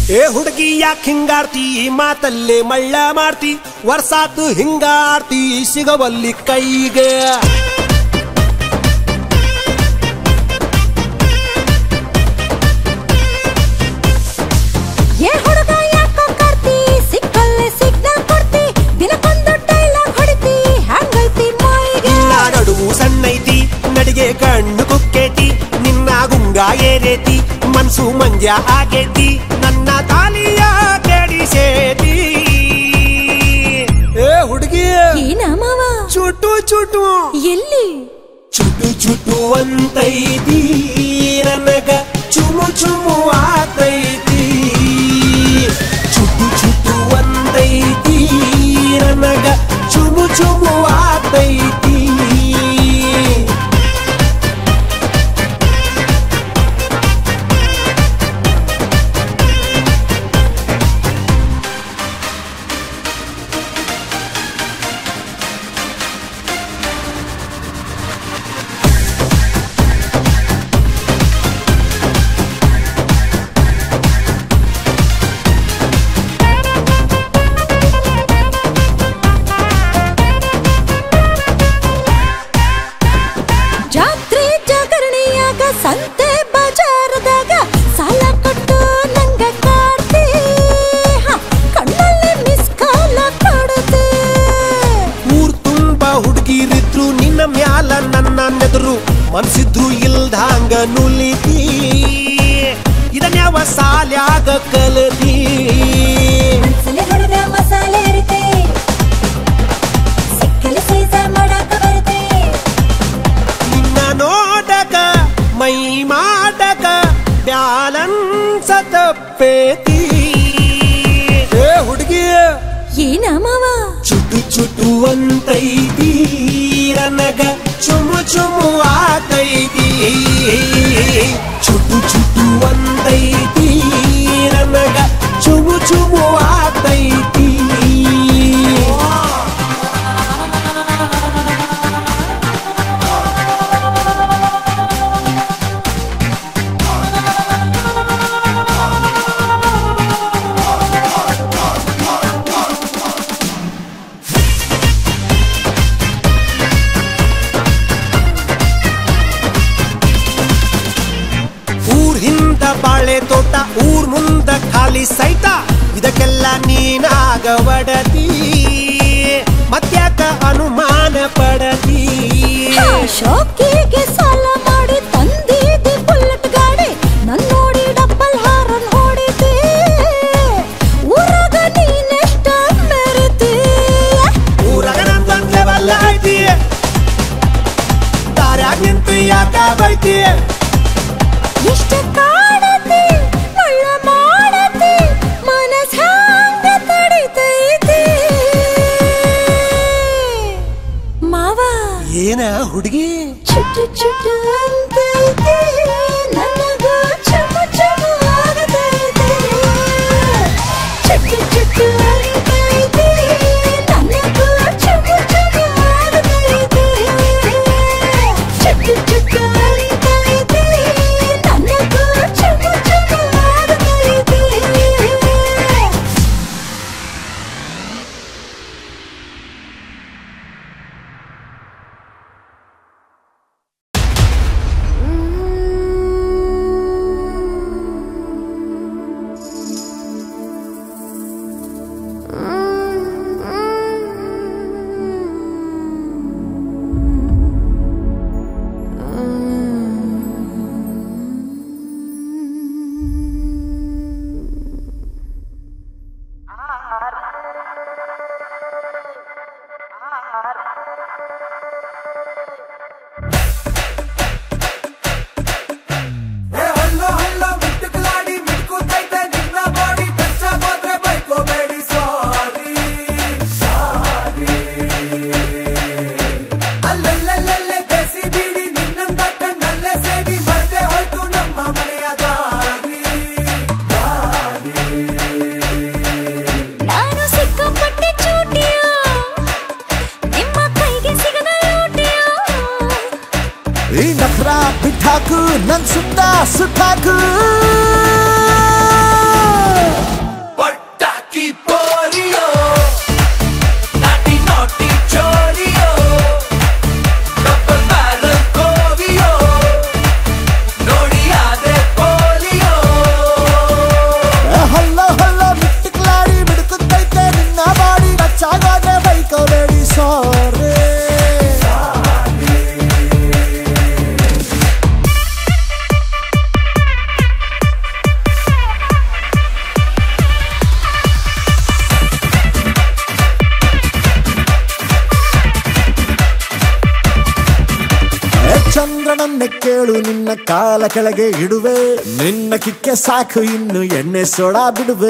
ಏ ಹುಡುಗಿ ಯಾಕೆ ಹಿಂಗಾಡ್ತಿ ಮಾತಲ್ಲೇ ಮಳ್ಳ ಮಾಡ್ತಿ ವರ್ಷಾತು ಹಿಂಗಾಡ್ತಿ ಸಿಗವಲ್ಲಿ ಕೈಗೆ ಏ ಹುಡುಗ ಯಾಕೋ ಕಾಡ್ತಿ ಸಿಕ್ಕಲ್ಲೇ ಸಿಗ್ನಲ್ ಕೊಡ್ತಿ ದಿನಕ್ಕೊಂದು ಡೈಲಾಗ್ ಹೊಡಿತಿ ಹ್ಯಾಂಗೈತಿ ಮೈಗೆ ಇಲ್ಲ ನಡುವು ಸಣ್ಣೈತಿ ನಡಿಗೆ ಕಣ್ಣು ಕುಕ್ಕೇತಿ ನಿನ್ನ ಗುಂಗ ಏರೇತಿ ಮನ್ಸು ಮಂಜ ಆಗೇತಿ ನನ್ನ ತಾಲಿಯ ಕೆಡಿಸೇತಿ ಏ ಹುಡುಗಿ ಏನ ಮಾವ ಚುಟು ಚುಟು ಎಲ್ಲಿ ಚುಟು ಚುಟು ಅಂತೈತಿ ನನಗ ಚುಮು ಚುಮು ಆತೈತಿ ಚುಟು ಚುಟು ಅಂತೈತಿ ನನಗ ಚುಮು ಚುಮು ಆತೈತಿ ಜಾತ್ರೆ ಜಾಗರಣೆಯಾಗ ಸಂತೆ ಬಜಾರದಾಗ ಸಾಲ ಕೊಟ್ಟು ನಂಗ ಕಾಡ್ತಿ ಹ, ಕಣ್ಣಲ್ಲಿ ಮಿಸ್ ಕಾಲ ಕೊಡುತ್ತೆ ಊರ್ ತುಂಬ ಹುಡುಗಿರಿದ್ರು ನಿನ್ನ ಮ್ಯಾಲ ನನ್ನ ನೆದರು ಮನ್ಸಿದ್ರು ಇಲ್ದಂಗ ನುಲಿತಿ ಇದನ್ಯಾವ ಸಾಲ್ಯಾಗ ಕಲತಿ ಮನ್ಸಲ್ಲಿ ಹೊಡೆದ ಮಸಾಲೆ ಇರುತ್ತೆ ಸಿಕ್ಕಲ್ಲಿ ಸೀಸ ಮಾಡಾಕ ಬರುತ್ತೆ ನಿನ್ನ ನೋಡಕ ಮೈ ಮಾಡಕ ಬ್ಯಾಲನ್ಸ ತಪ್ಪೇತಿ ಏ ಹುಡುಗಿ ಏನ ಮಾವ ಚುಟು ಚುಟು ಅಂತೈತಿ ನನಗ ಚುಮು ಚುಮು ಆತೈತಿ ಚುಟು ಚುಟು ಅಂತೈತಿ ನನಗ ಚುಮು ಚುಮು ಆತೈತಿ ಊರ್ ಹಿಂದ ಬಾಳೆ ತೋಟ ಊರ್ ಮುಂದ ಖಾಲಿ ಸೈಟ ಇದಕ್ಕೆಲ್ಲ ನೀನಾಗ ಒಡತಿ ಮತ್ಯಾಕ ಅನುಮಾನ ಪಡತಿ ಶೋಕಿಗೆ ಸಾಲ ಮಾಡಿ ತಂದಿದ್ದಿ ಬುಲೆಟ್ ಗಾಡಿ ನನ್ ನೋಡಿ ಡಬ್ಬಲ್ ಹಾರನ್ ಹೊಡಿತಿ ಊರಾಗ ನೀನೆಷ್ಟ ಮೆರಿತಿ ಊರಾಗ ನಮ್ದೊಂದ್ ಲೆವೆಲ್ ಐತಿ ದಾರ್ಯಾಗ ನಿಂತು ಯಾಕ ಬೈತಿ ಎಷ್ಟ ಕಾಡತಿ ಮಳ್ಳ ಮಾಡತಿ ಮನಸ್ ಹ್ಯಾಂಗ ತಡಿತೈತಿ ಮಾವ ಏನ ಹುಡುಗಿ ಚುಟ್ಟು ಚುಟ್ಟು ಅಂತೈತಿ ನನಗೂ ಚುಮು ಚುಮು ಆಗತೈತಿ ಚುಟ್ಟು ಚುಟ್ಟು ಅಂತೈತಿ ನನಗೂ ಚುಮು ಚುಮು ಆಗತೈತಿ ಚುಟ್ಟು ಚುಟ್ಟು ಅಂತೈತಿ ನನಗೂ ಚುಮು ಚುಮು ಆಗತೈತಿ ನಾನು ಸಿಕ್ಕಾಪಟ್ಟೆ ಚೂಟಿಯ ನಿಮ್ಮ ಕೈಗೆ ಸಿಗದ ಲೂಟಿಯ ಈ ನಖರ ಬಿಟ್ಟಾಕು ನನ್ ಸುತ್ತ ಸುತ್ತಾಕು ಚಂದ್ರನನ್ನೇ ಕೇಳು ನಿನ್ನ ಕಾಲ ಕೆಳಗೆ ಇಡುವೆ ನಿನ್ನ ಕಿಕ್ಕೆ ಸಾಕು ಇನ್ನು ಎಣ್ಣೆ ಸೋಡಾ ಬಿಡುವೆ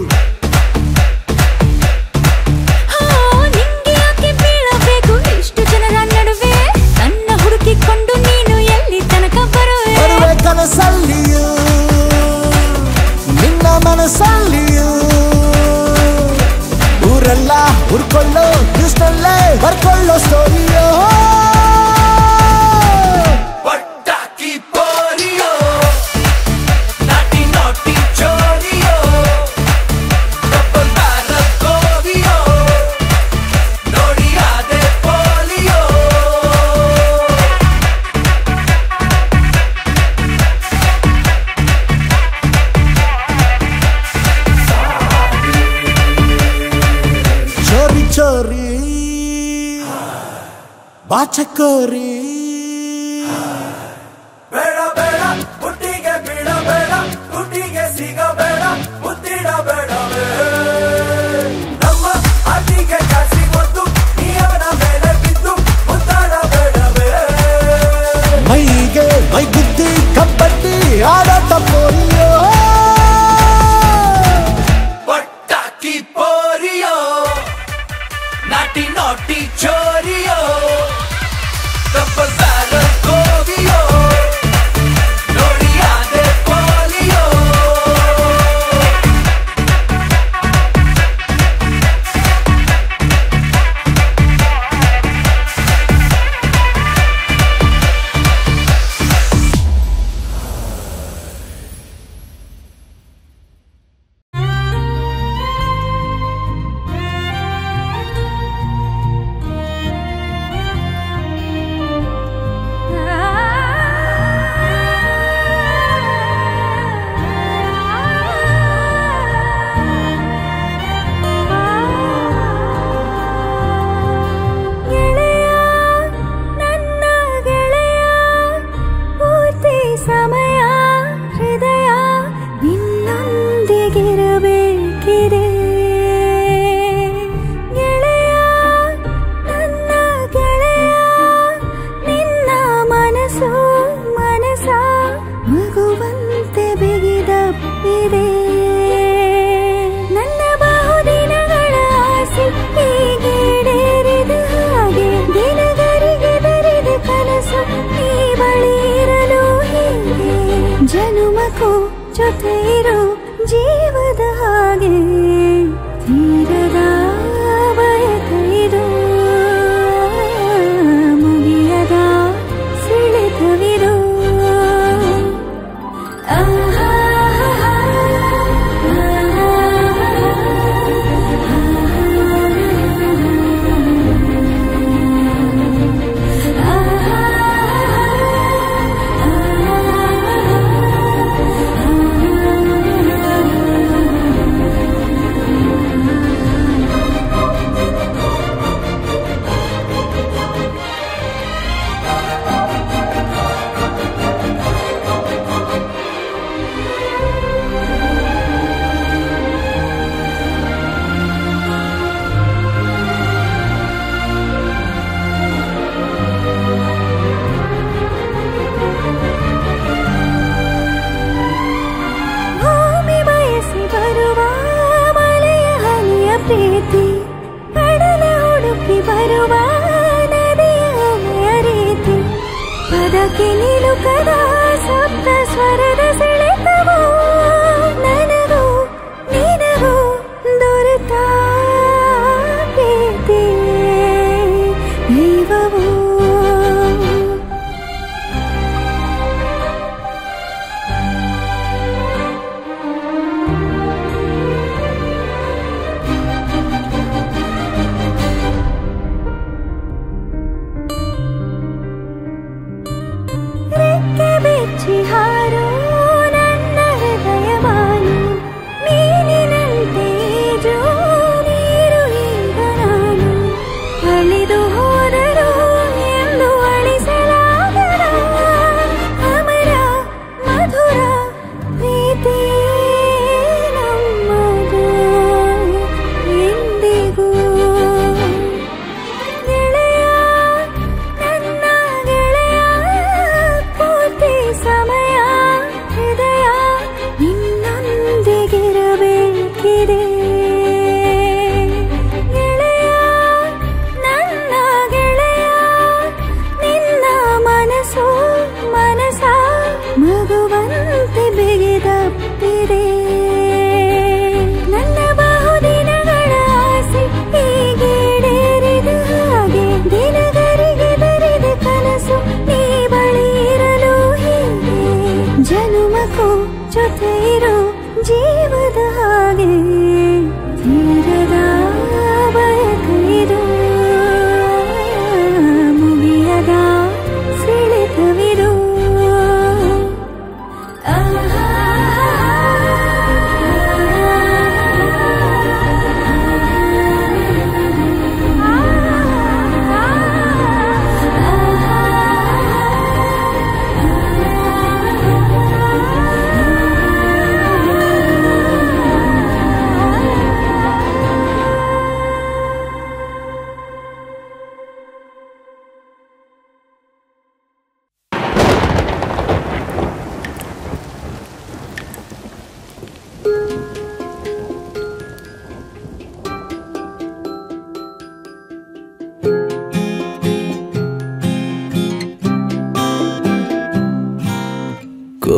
ಹಾ, ನಿಂಗೆ ಯಾಕೆ ಬೀಳಬೇಕು ಇಷ್ಟು ಜನರ ನಡುವೆ ನನ್ನ ಹುಡುಕಿಕೊಂಡು ನೀನು ಎಲ್ಲಿ ತನಕ ಬರುವೆ ಬರುವೆ ಕನಸಲ್ಲಿಯೂ ನಿನ್ನ ಮನಸ್ಸಲ್ಲಿಯೂ ಊರೆಲ್ಲ ಹುರ್ಕೊಳ್ಳೋ ಇಷ್ಟಲ್ಲೇ ಬರ್ಕೊಳ್ಳೋ ಸ್ಟೋರಿಯೋ ಪಟಾಕಿ ಪೋರಿಯೋ ನಾಟಿ ನಾಟಿ ಚೋರಿಯೋ ಡಬ್ಬಲ್ ಬ್ಯಾರಲ್ ಗೋವಿಯೋ ನೋಡಿ ಆದೆ ಪೋಲಿಯೋ ಚೋರಿ ಚೋರಿ ಬಾಚಕೋರಿ ಬೇಡ ಬೇಡ ಹುಟ್ಟಿಗೆ ಬೀಳಬೇಡ ಹುಟ್ಟಿಗೆ ಸಿಗಬೇಡ ಮುತ್ತಿಡಬೇಡವೇ ನಮ್ಮ ಅತಿಗೆ ಕಾಸಿ ಗೊತ್ತು ನೀ ಅವನ ಮೇಲೆ ಬಿದ್ದು ಮುತ್ತಾಡಬೇಡವೇ ಮೈಗೆ ಮೈ ಬುದ್ಧಿ ಕಬ್ಬಡ್ಡಿ ಆಡಾಟ ಪೋಲಿಯೋ ಪಟಾಕಿ ಪೋರಿಯೋ ನಾಟಿ ನಾಟಿ ಚೋರಿಯೋ ಡಬ್ಬಲ್ ಬ್ಯಾರಲ್ ಗೋವಿಯೋ ನೋಡಿ ಆದೆ ಪೋಲಿಯೋ ಗೆಳೆಯ ನನ್ನ ಗೆಳೆಯ ಪೂರ್ತಿ ಸಮಯ ಹೃದಯ ನಿನ್ನೊಂದಿಗಿರಬೇಕಿದೆ ಗೆಳೆಯ ನನ್ನ ಗೆಳೆಯ ನಿನ್ನ ಮನಸ್ಸು ಮನಸ ಮಗುವಂತೆ ಬಿಗಿದಪ್ಪಿದೆ ನನ್ನ ಬಹುದಿನಗಳ ಆಸೆ ಹೀಗೇಡೇರಿದ ಹಾಗೆ ದಿನಗರಿಗೆ ದರಿದ ಕನಸು ನೀ ಬಳಿ ಇರಲು ಹೀಗೆ ಜನುಮಕ್ಕೂ ಜೊತೆ ಇರು ಜೀವದ ಹಾಗೆ ತೀರದ ಬಯಕೈದು ಮುಗಿಯದ ಸಿಳಿತವಿರು ಭೂಮಿ ಬಯಸಿ ಬರುವ ಮಳೆಯ ಹನಿಯ ಪ್ರೀತಿ ಕಡಲ ಹುಡುಕಿ ಬರುವ ನದಿಯ ಅಲೆಯ ರೀತಿ ಪದಕ್ಕೆ ನಿಲುಕದ ಸಪ್ತ ಸ್ವರದ ಸೆಳೆತವು ನನಗೂ ನಿನಗೂ ದೊರೆತ ಪ್ರೀತಿ ದೈವವು ರೆಕ್ಕೆ ಬೆಚ್ಚಿ ಹಾರೋ ನನ್ನ ಹೃದಯ ಬಾನು ಮೀನಿನಂತೆ ಈಜು ನೀರು ಈಗ ನಾನು ಅಳಿದು ಹೋದರು ಎಂದು ಅಳಿಸಲಾಗದ ಅಮರ ಮಧುರ ಪ್ರೀತಿ ನಮ್ಮದು ಎಂದಿಗೂ ಗೆಳೆಯ ನನ್ನ ಗೆಳೆಯ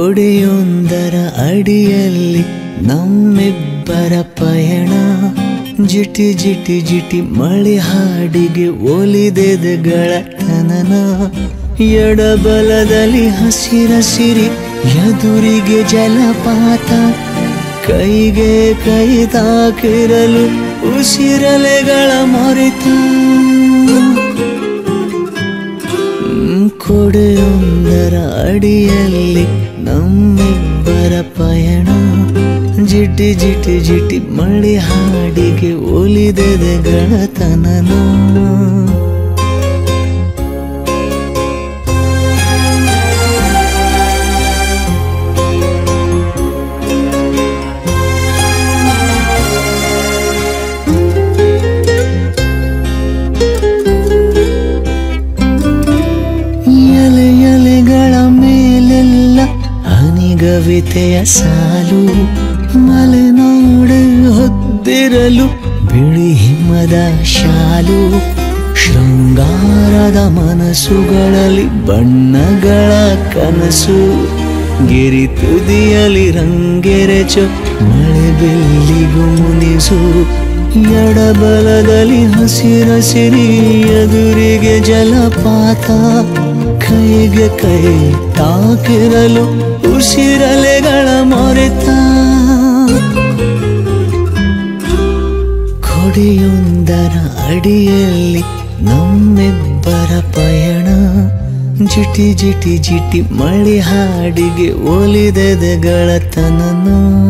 ಕೊಡೆಯೊಂದರ ಅಡಿಯಲ್ಲಿ ನಮ್ಮಿಬ್ಬರ ಪಯಣ ಜಿಟಿ ಜಿಟಿ ಜಿಟಿ ಮಳೆ ಹಾಡಿಗೆ ಒಲಿದೆದಗಳ ತನನ ಎಡಬಲದಲ್ಲಿ ಹಸಿರಸಿರಿ ಎದುರಿಗೆ ಜಲಪಾತ ಕೈಗೆ ಕೈ ತಾಕಿರಲು ಉಸಿರಲೆಗಳ ಮೊರೆತ ಕೊಡೆಯೊಂದರ ಅಡಿಯಲ್ಲಿ ನಮ್ಮಿಬ್ಬರ ಪಯಣ ಜಿಟಿ ಜಿಟಿ ಜಿಟಿ ಮಳೆ ಹಾಡಿಗೆ ಒಲಿದೆದೆ ಗಳತನನ ಎಲೆ ಎಲೆಗಳ ಮೇಲೆಲ್ಲ ಹನಿಗವಿತೆಯ ಸಾಲು ಮಲೆನಾಡು ಹೊದ್ದಿರಲು ಬಿಳಿ ಹಿಮದ ಶಾಲು ಶೃಂಗಾರದ ಮನಸ್ಸುಗಳಲ್ಲಿ ಬಣ್ಣಗಳ ಕನಸು ಗಿರಿ ತುದಿಯಲಿ ರಂಗೆರೆಚು ಮಳೆ ಬೆಲ್ಲಿಗೂ ಮುನಿಸು ಎಡಬಲದಲ್ಲಿ ಹಸಿರಸಿರಿ ಎದುರಿಗೆ ಜಲಪಾತ ಕೈಗೆ ಕೈ ತಾಕಿರಲು ಉಸಿರಲೆಗಳ ಮೊರೆತ ಕೊಡೆಯೊಂದರ ಅಡಿಯಲ್ಲಿ ನಮ್ಮಿಬ್ಬರ ಪಯಣ ಜಿಟಿ ಜಿಟಿ ಜಿಟಿ ಮಳೆ ಹಾಡಿಗೆ ಒಲಿದೆದೆ ಗಳತನನ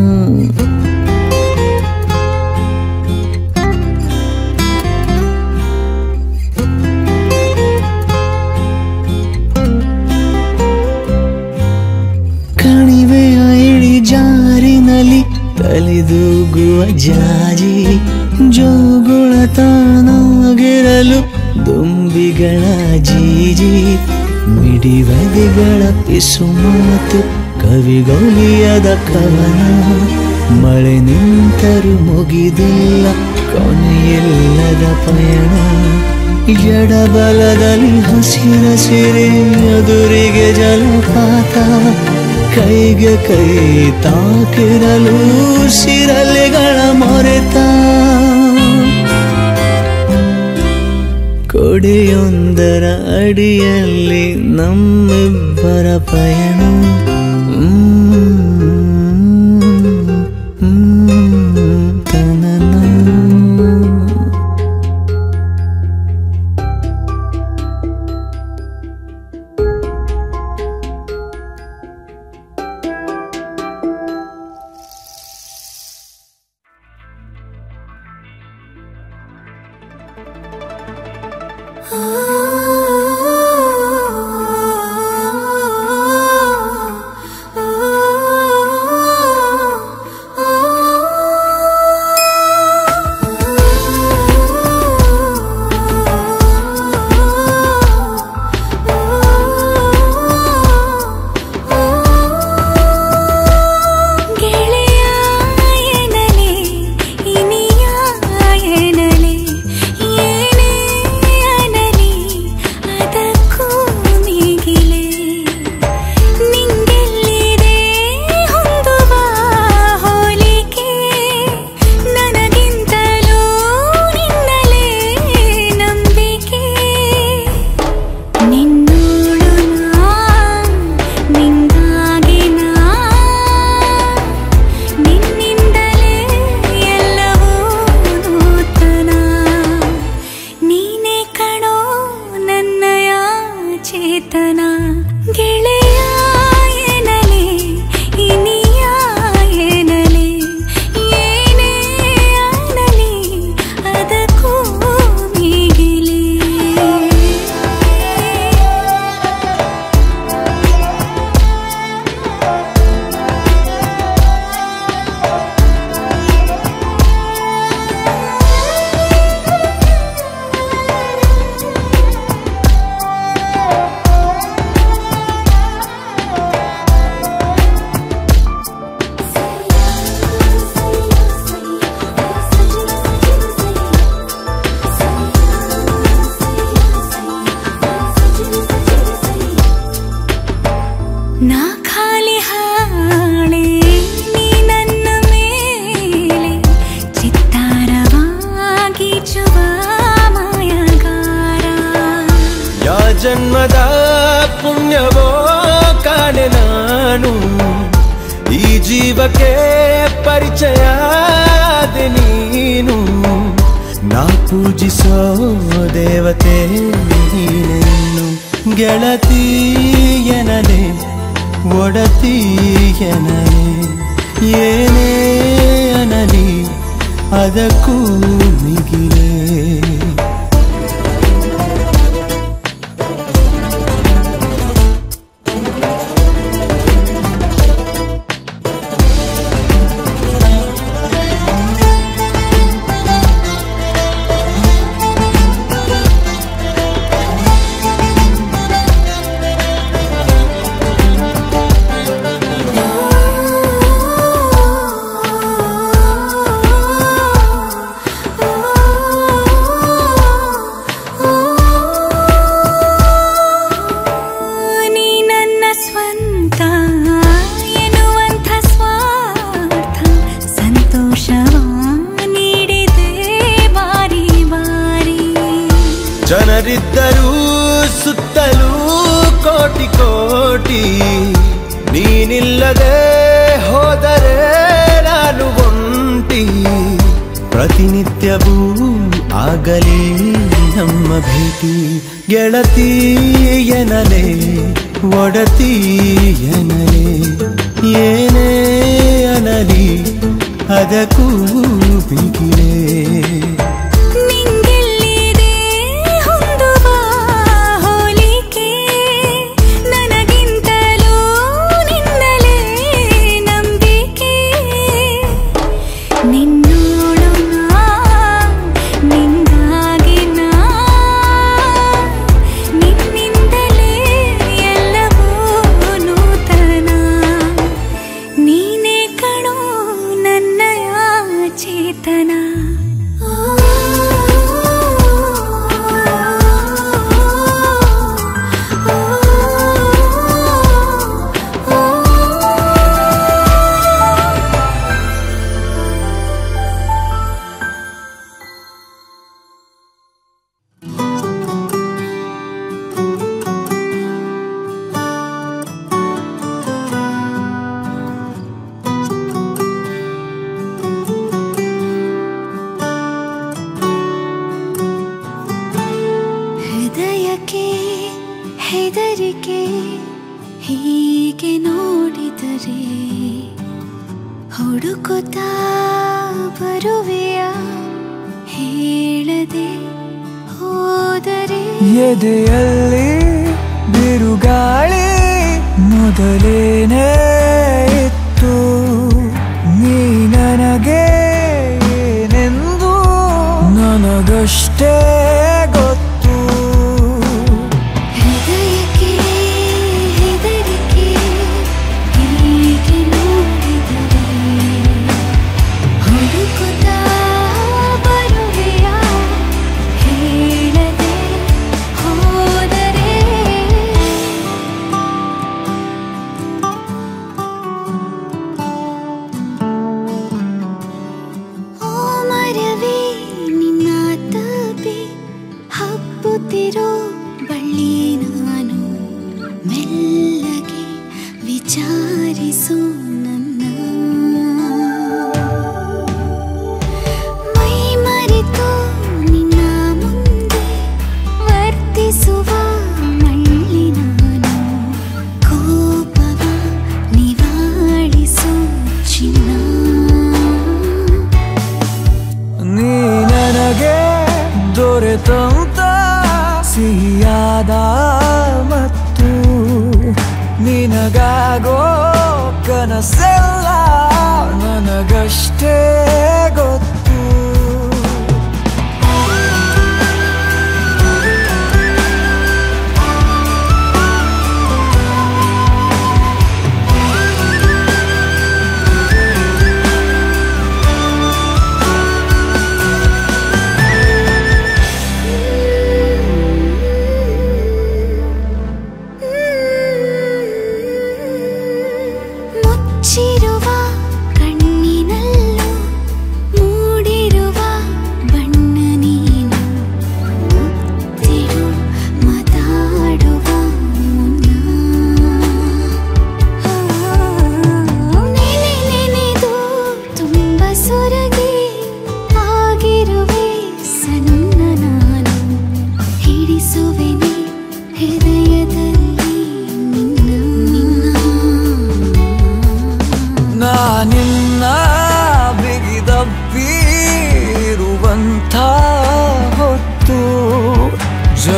ಕಣಿವೆಯ ಇಳಿ ಜಾರಿನಲ್ಲಿ ತಲೆದೂಗುವ ಜಾಜಿ ಜೋಗುಳ ತಾನಾಗಿರಲು ದುಂಬಿಗಳ ಜೀಜಿ ಮಿಡಿವದಿಗಳ ಪಿಸು ಮಾತು ಕವಿಗೊಲಿಯದ ಕವನ ಮಳೆ ನಿಂತರು ಮುಗಿದಿಲ್ಲ ಕೊನೆಯಿಲ್ಲದ ಪಯಣ ಎಡಬಲದಲ್ಲಿ ಹಸಿರ ಸಿರೆ ಎದುರಿಗೆ ಜಲಪಾತ ಕೈಗೆ ಕೈ ತಾಕಿರಲು ಸಿರಲೆಗಳ ಮೊರೆತ ಕೊಡೆಯೊಂದರ ಅಡಿಯಲ್ಲಿ ನಮ್ಮಿಬ್ಬರ ಪಯಣ ಹ್ಮ್, ಹ್ಮ್, ತನನ. ಗೆಳೆಯ ಎನ್ನಲೆ ಇನಿಯ ಎನ್ನಲೆ ಏನೇ ಅನ್ನಲಿ ಅದಕ್ಕೂ ಮಿಗಿಲೆ ನಿಂಗೆಲ್ಲಿದೆ ಹೊಂದುವ ಹೋಲಿಕೆ ನನಗಿಂತಲೂ ನಿನ್ನಲೇ ನಂಬಿಕೆ ನಿನ್ನೋಳು ನಾ ನಿಂಗಾಗಿ ನಾ ನಿನ್ನಿಂದಲೇ ಎಲ್ಲವೂ ನೂತನ ನೀನೇ ಕಣೋ ನನ್ನಯ ಚೇತನ ಗೆಳೆಯ ಎನ್ನಲೆ ಇನಿಯ ಎನ್ನಲೆ ಏನೇ ಅನ್ನಲಿ ಅದಕ್ಕೂ ಮಿಗಿಲೆ ಆ ಜನ್ಮದ ಪುಣ್ಯವೋ ಕಾಣೆ ನಾನು ಈ ಜೀವಕ್ಕೆ ಪರಿಚಯ ಆದೆ ನೀನು ನಾ ಪೂಜಿಸೋ ದೇವತೆ ನೀನೇನು ಗೆಳತೀಯನಲೆ ಒಡತೀಯನಲೆ ಏನೇ ಅನಲಿ ಅದಕ್ಕೂ ಮಿಗಿಲೇ ನೀ ನನ್ನ ಸ್ವಂತ ಎನ್ನುವಂಥ ಸ್ವಾರ್ಥ ಸಂತೋಷವ ನೀಡಿದೆ ಬಾರಿ ಬಾರಿ ಜನರಿದ್ದರೂ ಸುತ್ತಲೂ ಕೋಟಿ ಕೋಟಿ ನೀನಿಲ್ಲದೆ ಹೋದರೆ ನಾನು ಒಂಟಿ ಪ್ರತಿನಿತ್ಯವೂ ಆಗಲಿ ನಮ್ಮ ಭೇಟಿ ಗೆಳತೀಯನಲೆ ಒಡತೀಯನಲೆ ಏನೇ ಅನಲಿ ಅದಕ್ಕೂ ಬಿಗಿಲೇ ನಿಂಗೆಲ್ಲಿದೆ ಹೊಂದುವ ಹೋಲಿಕೆ ನನಗಿಂತಲೂ ನಿನ್ನಲೇ ನಂಬಿಕೆ ನಿನ್ನೋಳು ನಾ ನಿಂಗಾಗಿ ನಾ ನಿನ್ನಿಂದಲೇ ಎಲ್ಲವೂ ನೂತನ ನೀನೇ ಕಣೋ ನನ್ನಯ ಚೇತನ ಹೃದಯಕ್ಕೆ ಹೆದರಿಕೆ ಹೀಗೆ ನೋಡಿದರೆ ಹುಡುಕುತ್ತಾ ಬರುವೆಯ ಹೇಳದೆ ಹೋದರೆ ಎದೆಯಲ್ಲಿ ಬಿರುಗಾಳಿ ಮೊದಲೇನೇ ಇತ್ತು ನೀ ನನಗೆ ಏನೆಂದು ನನಗಷ್ಟೇ ಗೊತ್ತು ಹೃದಯಕ್ಕೆ ಹೆದರಿಕೆ ಹೀಗೆ ನೋಡಿದರೆ ಹುಡುಕುತ್ತಾ ಬರುವೆಯ ಹೇಳದೆ ಹೋದರೆ ಓ ಮರವೇ ನಿನ್ನ ತಪೆ ಹಬ್ಬುತ್ತಿರೋ ಬಳ್ಳಿ ನಾನು ಮೆಲ್ಲಗೆ ವಿಚಾರಿಸು ನನ್ನ ಮೈ ಮರೆತು ನಿನ್ನ ಮುಂದೆ ವರ್ತಿಸುವ ಮಳ್ಳಿ ನಾನು ಕೋಪವ ನಿವಾಳಿಸು ಚಿನ್ನ ನೀ ನನಗೆ ದೊರೆತಂತ ಸಿಹಿಯಾದ ಮತ್ತು ನಿನಗಾಗೋ ಕನಸೆಲ್ಲ ನನಗಷ್ಟೇ ಗೊತ್ತು ಮುಚ್ಚಿರುವ ಕಣ್ಣಿನಲ್ಲೂ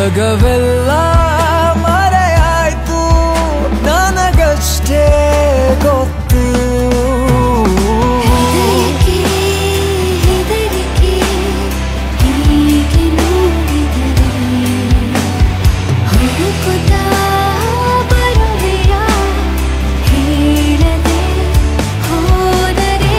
ಜಗವೆಲ್ಲ ಮರೆಯಾಯ್ತು ನನಗಷ್ಟೇ ಗೊತ್ತು ಹೆದರಿಕೆ ಹೆದರಿಕೆ ಹೀಗೆ ನೋಡಿದರೆ ಹುಡುಕುತ್ತಾ ಬರುವೆಯ ಹೇಳದೆ ಹೋದರೆ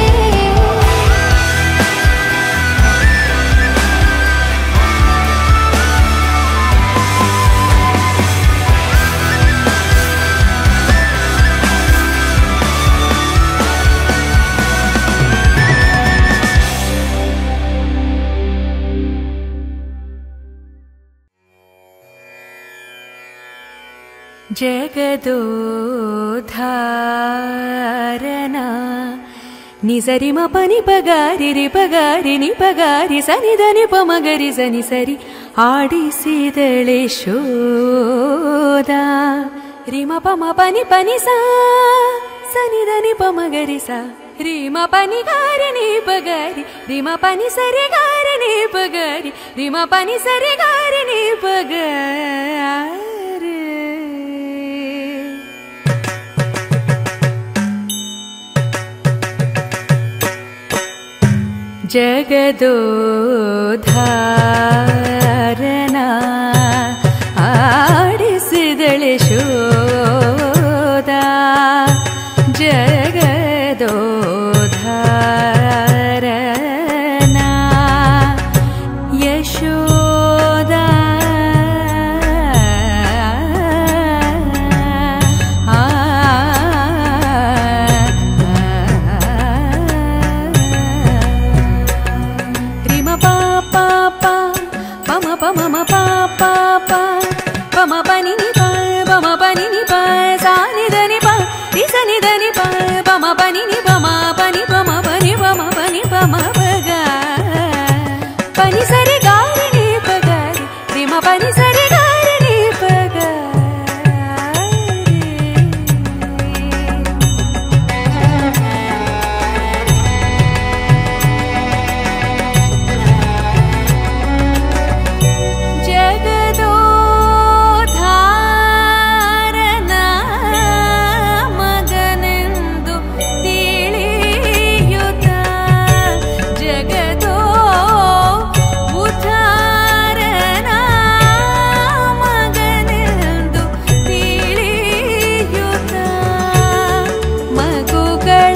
ಜಗದೋಧಾರನ ನಿಸರಿ ಮ ಪನಿ ಪಗಾರಿ ರಿ ಪಗಾರಿ ನಿ ಪಗಾರಿ ಸನಿ ಧನಿ ಪ ಮಗರಿ ಸನಿ ಸರಿ ಆಡಿಸಿದಳೆ ಶೋದ ರಿಮ ಪ ಮ ಪನಿ ಪನಿ ಸಾ ಸನಿ ಧನಿ ಪ ಮಗರಿ ಸಾ ರಿಮ ಪನಿ ಗಾರಿ ನಿ ಪಗಾರಿ ರಿಮ ಪನಿ ಸರಿ ಗಾರಿ ನಿ ಪಗಾರಿ ರಿಮ ಪನಿ ಸರಿ ಗಾರಿ ನಿ ಪಗಾರಿ ಜಗದೋಧಾರನ ಆಡಿಸಿದಳೆ ಶೋದ ಜಗದೋಧಾರನ ಯಶೋದ ರಿಮ ಪಾ ಪಾ ಪಾ ಪಮ ಪಮ ಮ ಪಾ ಪಾ ಪಾ ಪಮ ಪನಿ ನಿ ಪಾ ಪಮ ಪನಿ ನಿ ಪಾ ಸಾ ನಿ ದ ನಿ ಪಾ ನಿ ಸ ನಿ ದ ನಿ ಪಾ ಪಮ ಪನಿ ನಿ ಪಮ ಪನಿ ಪಮ ಪನಿ ಪಮ ಪನಿ ಪಮ ಪಗ ಪನಿ ಸರಿ ಗಾರಿ ನಿ ಪಗಾರಿ ರಿಮ ಪನಿ ಸರಿ ಗಾರಿ ನಿ ಪಗಾರಿ ಜಗದೋಧಾರನ ಮಗನೆಂದು ತಿಳಿಯುತ್ತ ಜಗದೋ ಉದ್ಧಾರನ ಮಗನೆಂದು ತಿಳಿಯುತ್ತ ಮಗುಗಳ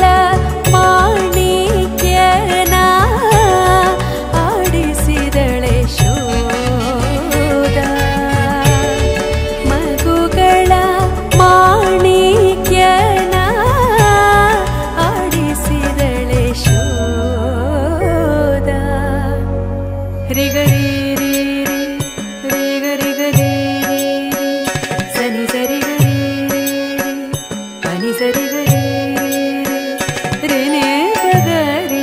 ಮಾಣಿಕ್ಯನ ಆಡಿಸಿದಳೆ ಶೋದ ಮಗುಗಳ ಮಾಣಿಕ್ಯನ ಆಡಿಸಿದಳೆ ಶೋದ ರಿಗರಿ ರೀ ರಿಗ ರಿಗ ರೀ ಸನಿ ಸರಿ ಗರಿ ಪನಿ ಸರಿ ಗರಿ ರಿನೇ ಗರಿ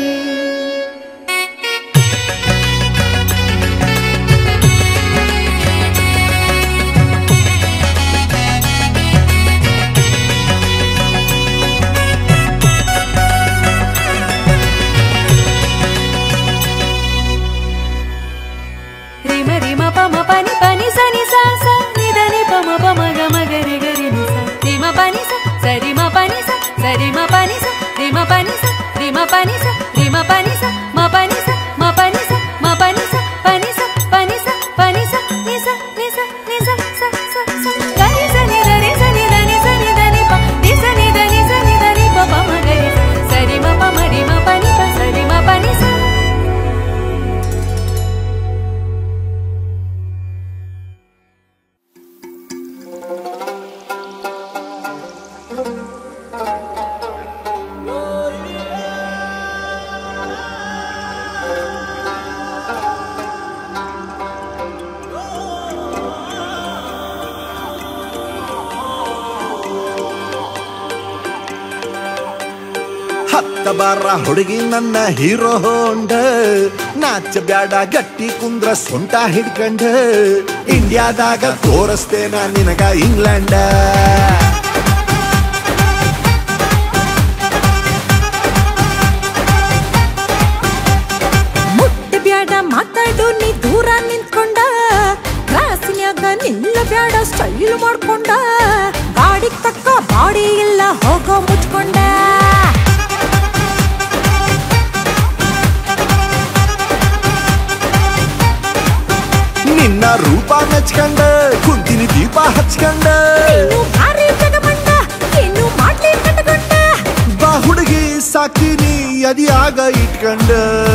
ರಿಮ ರಿಮ ಪಮ ಪನಿ ಪನಿ ಸನಿ ಸಾ ಸಾ ನಿ ದ ನಿ ಪಮ ಪಮ ಗ ಮ ಗ ರಿ ಗ ರಿ ನಿ ಸಾ ರಿಮ ಪನಿ ಸ ಸರಿ ಮ ಪನಿ ಸ ಸರಿ ಮ ಪನಿ ಸ ರಿಮ ಪನಿ ಸ ರಿಮ ಪನಿ ಸ ರಿಮ ಪನಿ ಸ ಮ ಪನಿ ಸ ಮ ಪನಿ ಸ ಮ ಪನಿ ಸ ಪನಿ ಸ ಪನಿ ಸ ಪನಿ ಸ ನಿ ಸ ನಿ ಸ ನಿ ಸ ಸ ಸ ಸ ಗ ರಿ ಸ ನಿ ದ ರಿ ಸ ನಿ ದ ನಿ ಸ ನಿ ದ ನಿ ಪ ನಿ ಸ ನಿ ದ ನಿ ಸ ನಿ ದ ನಿ ಪ ಪ ಮ ಗ ರಿ ಸ ಸರಿ ಮ ಪ ಮ ರಿ ಮ ಪನಿ ಪ ಸರಿ ಮ ಪನಿ ಸ ಹತ್ತ ಬಾರ ಹುಡುಗಿ ನನ್ನ ಹೀರೋ ಹೊಂಡ ನಾಚ ಬ್ಯಾಡ ಗಟ್ಟಿ ಕುಂದ್ರ ಸೊಂಟ ಹಿಡ್ಕಂಡ ಇಂಡಿಯಾದಾಗ ತೋರಿಸ್ತೇನ ನಿನಗ ಇಂಗ್ಲೆಂಡ ಮುಟ್ಟ ಬ್ಯಾಡ ಮಾತಾಡು ನೀ ದೂರ ನಿಂತ್ಕೊಂಡ ಕ್ಲಾಸಿನ್ಯಾಗ ಸ್ಟೈಲ್ ಮಾಡ್ಕೊಂಡ ಗಾಡಿಗ್ ತಕ್ಕ ಬಾಡಿ ಇಲ್ಲ ಹೋಗೋ ಮುಚ್ಕೊಂಡ ನಿನ್ನ ರೂಪ ಮೆಚ್ಕಂಡ ಕುಂತಿನಿ ದೀಪ ಹಚ್ಕಂಡ ನೀನು ಭಾರಿ ಜಗಮಂಡ ಇನ್ನು ಮಾಡ್ಲಿ ಕಟ್ಕೊಂಡ ಬಾ ಹುಡುಗಿ ಸಾಕಿನಿ ಅದಿಯಾಗ ಇಟ್ಕಂಡ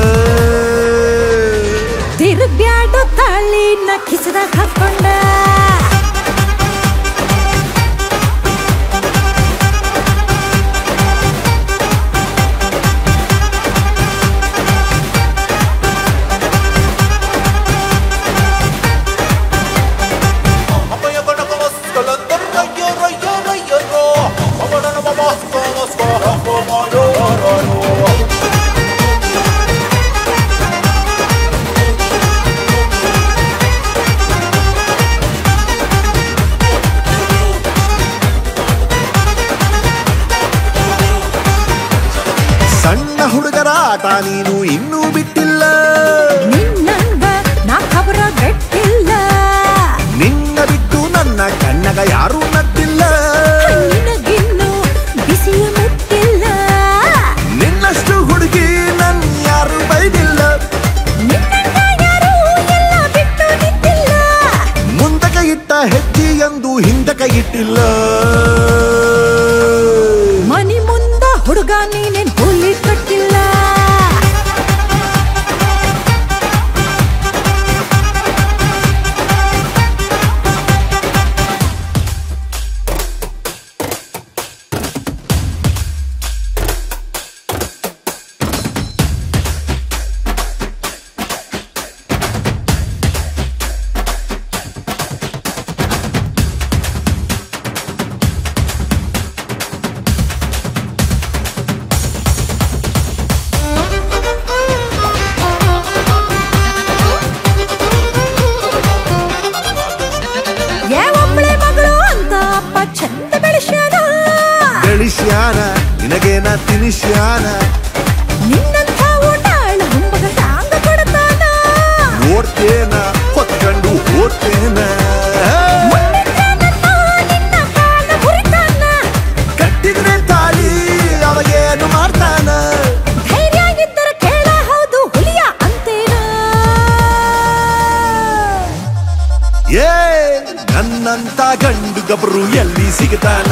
ತಿರುಗ್ಬ್ಯಾಡು ತಾಳಿನ ಕಿಸದಾಗ ಹಾಕೊಂಡ ಸಣ್ಣ ಹುಡುಗರ ಆಟ ನೀನು ಇನ್ನೂ ಬಿಟ್ಟಿಲ್ಲ ನಿನ್ನಂಗ ನಾ ಖಬರ ಗಟ್ಟಿಲ್ಲ ನಿನ್ನ ಬಿಟ್ಟು ನನ್ನ ಕಣ್ಣಗ ಯಾರೂ ನಟ್ಟಿಲ್ಲ ನಿನಗಿನ್ನು ಬಿಸಿಯ ಮುಟ್ಟಿಲ್ಲ ನಿನ್ನಷ್ಟು ಹುಡುಗಿ ನನ್ ಯಾರು ಬೈದಿಲ್ಲ ನಿನ್ನಂಗ ಯಾರೂ ಎಲ್ಲ ಬಿಟ್ಟು ನಿಂತಿಲ್ಲ ಮುಂದಕ ಇಟ್ಟ ಹೆಜ್ಜೆ ಎಂದು ಹಿಂದಕ ಇಟ್ಟಿಲ್ಲ ಮನಿ ಮುಂದ ಹುಡುಗ ನೀನೇನ್ ಹುಲಿ ಕಟ್ಟಿಲ್ಲ ಏ ಒಬ್ಳೆ ಮಗಳು ಅಂತ ಅಪ್ಪ ಚಂದ ಬೆಳೆಸ್ಯಾನ ಗಳಿಸ್ಯಾನ ನಿನಗೇನ ತಿನಿಸ್ಯಾನ ನಿನ್ನಂಥ ಊಟಾಳ ಹುಂಬಗ ಹ್ಯಾಂಗ ಕೊಡ್ತಾನ ಓಡ್ತೇನ ಹೊತ್ಕೊಂಡು ಓಡ್ತೇನ ಮುಂದಿನ ನನ್ನ ನಿನ್ನ ಕಾಲ ಮುರಿತಾನ ಕಟ್ಟಿದ್ರೆ ತಾಳಿ ಅವಾಗೇನು ಮಾಡ್ತಾನ ಧೈರ್ಯ ಇದ್ದರೆ ಕೇಳ ಹೌದು ಹುಲಿಯ ಅಂತೇನ ಏ ನನ್ನಂತ ಗಂಡು ಗಬ್ರು ಎಲ್ಲಿ ಸಿಗ್ತಾನ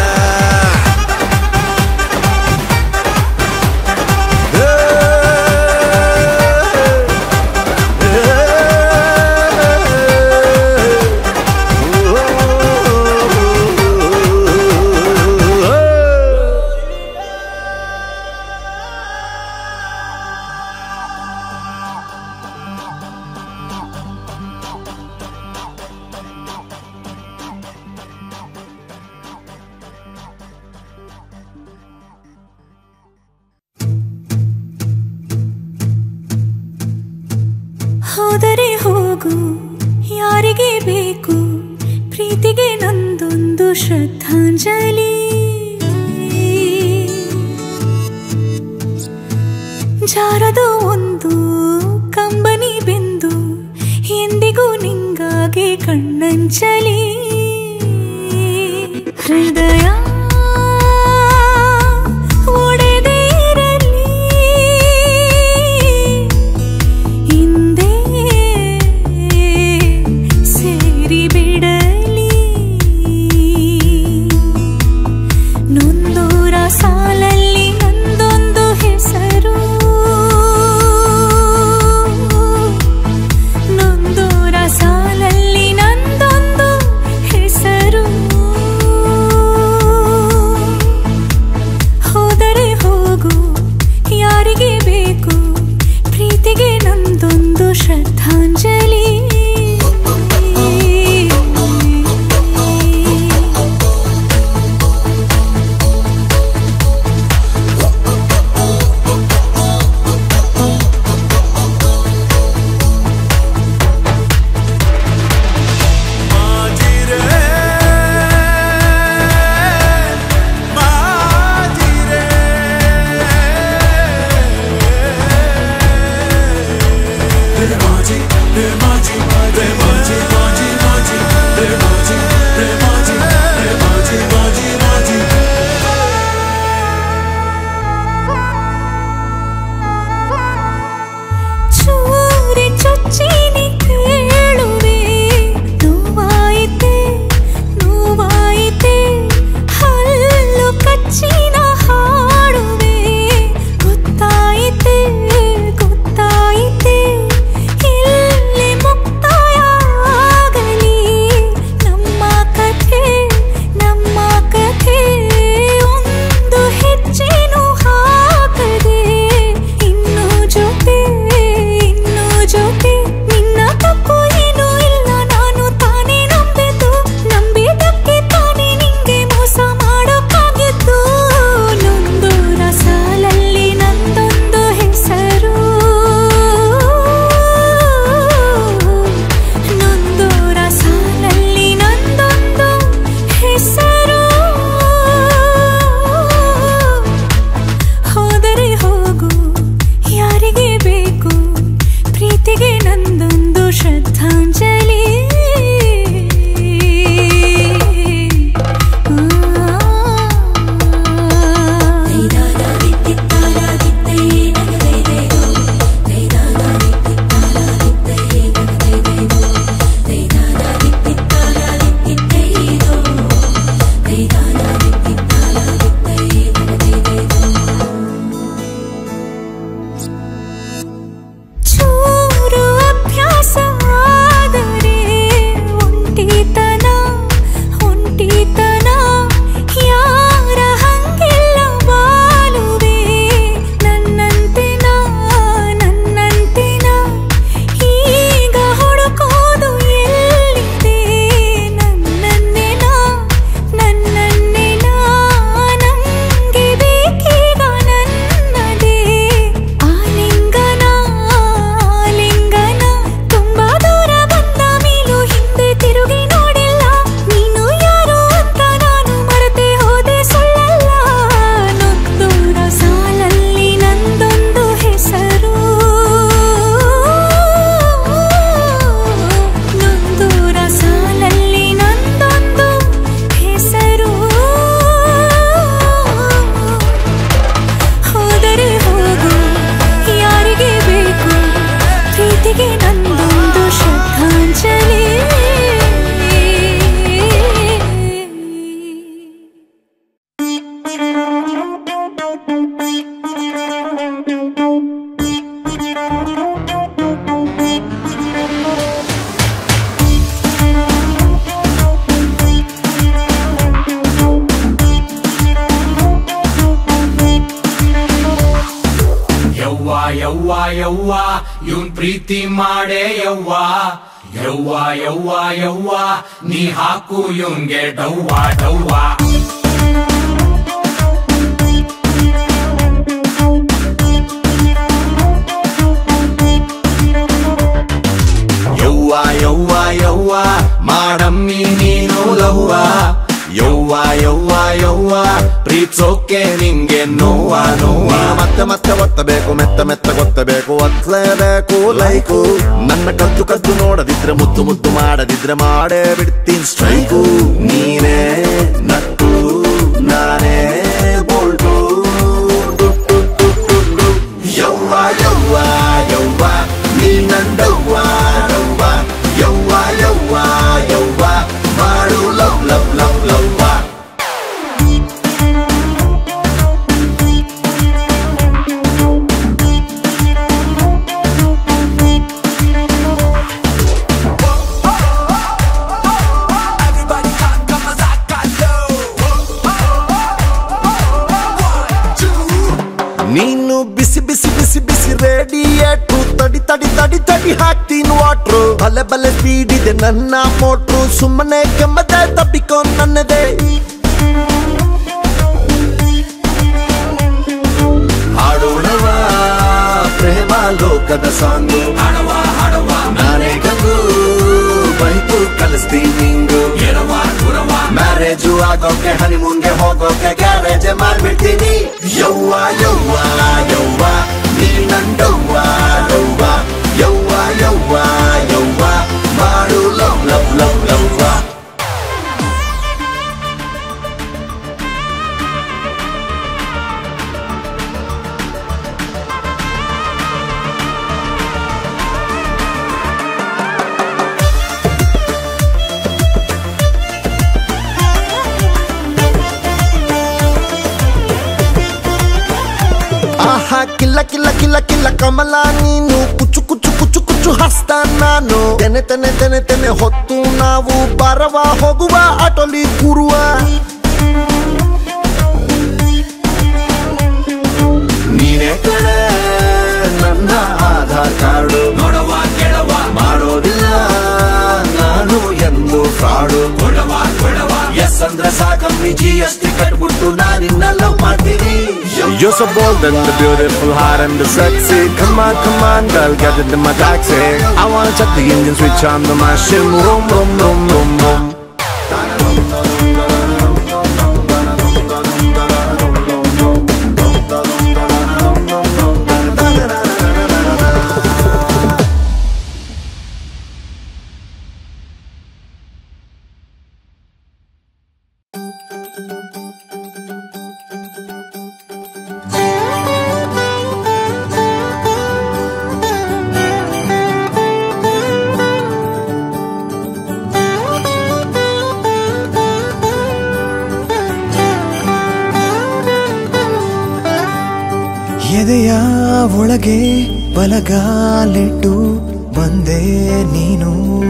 ಏ, ಏ, ಹೋದರೆ ಹೋಗು ಯಾರಿಗೆ ಬೇಕು ಪ್ರೀತಿಗೆ ನಂದೊಂದು ಶ್ರದ್ಧಾಂಜಲಿ ಜಾರದು ಒಂದು ಕಂಬನಿ ಬೆಂದು ಎಂದಿಗೂ ನಿಂಗಾಗಿ ಕಣ್ಣಂಚಲಿ ಹೃದಯ ಒಡೆದೇ ಇರಲಿ ಹಿಂದೆ ಸೇರಿ ಬಿಡಲಿ ನೊಂದೂರ ಸಾಲಲ್ಲಿ ನಂದೊಂದು ಹೆಸರು ನೊಂದೂರ ಸಾಲಲ್ಲಿ ನಂದೊಂದು ಹೆಸರು ಯವ್ವ ಇವನ್ ಪ್ರೀತಿ ಮಾಡೇ ಯವ್ವ ಯವ್ವ ಯವ್ವ ಯವ್ವ ನೀ ಹಾಕು ಇವಂಗೆ ಡವ್ವ ಡವ್ವ ಯವ್ವ ಯವ್ವ ಯವ್ವ ಮಾಡಮ್ಮಿ ನೀನು ಲವ್ವ ಯವ್ವ ಯವ್ವ ಯವ್ವ ಪ್ರೀತ್ಸೋಕೆ ನಿಂಗೆ ನೋವ ನೋವ ಮತ್ತೆ ಮತ್ತೆ ಒತ್ತಬೇಕು ಮೆತ್ತ ಮೆತ್ತ ಗೊತ್ತಬೇಕು ಒತ್ತಲೇಬೇಕು ಲೈಕು ನನ್ನ ಕದ್ದು ಕದ್ದು ನೋಡದಿದ್ರೆ ಮುದ್ದು ಮುದ್ದು ಮಾಡದಿದ್ರೆ ಮಾಡೇ ಬಿಡ್ತೀನಿ ಸ್ಟ್ರೈಕು ನೀನೇ ನಟ್ಟು ನಾನೇ ಬೋಲ್ಟು ಯವ್ವ ಯವ್ವ ಯವ್ವ ನೀ ನಂದವ್ವ ನವ್ವ ಯವ್ವ ಯವ್ವ ಯವ್ವ ಮಾಡು ಲವ್ ಲವ್ ಲವ್ ಲವ್ವ Everybody clap, come on, Zakato. One, two, ನೀನು ಬಿಸಿ ಬಿಸಿ ಬಿಸಿ ಬಿಸಿ ರೇಡಿಯೇಟ್ರು ತಡಿ ತಡಿ ತಡಿ ತಡಿ ಹಾಕ್ತೀನಿ ವಾಟ್ರು ಬಲೆ ಬಲೆ ಸ್ಪೀಡ್ ಇದೆ ನನ್ನ ಮೋಟ್ರು ಸುಮ್ಮನೆ ಕೆಮ್ಮದೆ ತಬ್ಬಿಕೋ ನನ್ನದೇ ಹಾಡೋಣವ ಪ್ರೇಮ ಲೋಕದ ಸಾಂಗು ಹಾಡವ ಹಾಡವ ನಾನೇ ಗಂಗು ಬೈಕು ಕಲಿಸ್ತೀನಿ ನಿಂಗು ಎರವ ಗುರವ ಮ್ಯಾರೇಜು ಆಗೋಕೆ ಹನಿಮೂನ್ಗೆ ಹೋಗೋಕೆ ಗ್ಯಾರೇಜ್ ಮಾಡ್ಬಿಡ್ತೀನಿ ಯವ್ವ ಯವ್ವ ಯವ್ವ ನೀ ನಂಡವ್ವ ಯವ್ವ ಯವ್ವ ಯವ್ವ ಯವ್ವ ಮಾಡು ಲವ್ ಲವ್ ಲವ್ ಲವ್ವ ಆಹಾ ಕಿಲ್ಲ ಕಿಲ್ಲ ಕಿಲ್ಲ ಕಿಲ್ಲ ಕಮಲ ನೀನು ಕುಚ್ಚು ಕುಚ್ಚು ಕುಚ್ಚು ಕುಚ್ಚು ಹಸ್ತ ನಾನು ತೆನೆ ತೆನೆ ತೆನೆ ತೆನೆ ಹೊತ್ತು ನಾವು ಬರವ ಹೋಗುವ ಆಟೋಲಿ ಕೂರುವ ನೀನೇ ಕಡೆ ನನ್ನ ಆಧಾರ್ ಕಾರ್ಡು ನೋಡವ ಕೇಳವ ಮಾಡೋದಿಲ್ಲ ನಾನು ಎಂದು ಫ್ರಾಡು ಕೊಡವ ಕೊಡವ ಎಸ್ ಅಂದ್ರೆ ಸಾಕಮ್ಮಿ ಜಿ ಎಸ್ ಟಿ ಕಟ್ಬಿಟ್ಟು ನಾನಿನ್ನ ಲವ್ ಮಾಡ್ತೀನಿ You're so bold and the beautiful, hot and the sexy. Come on, come on, girl, get it in my taxi. I wanna check the engine switch on the machine. Vroom, vroom, vroom, vroom, vroom. ಎದೆಯ ಒಳಗೆ ಬಲಗಾಲಿಟ್ಟು ಬಂದೆ ನೀನು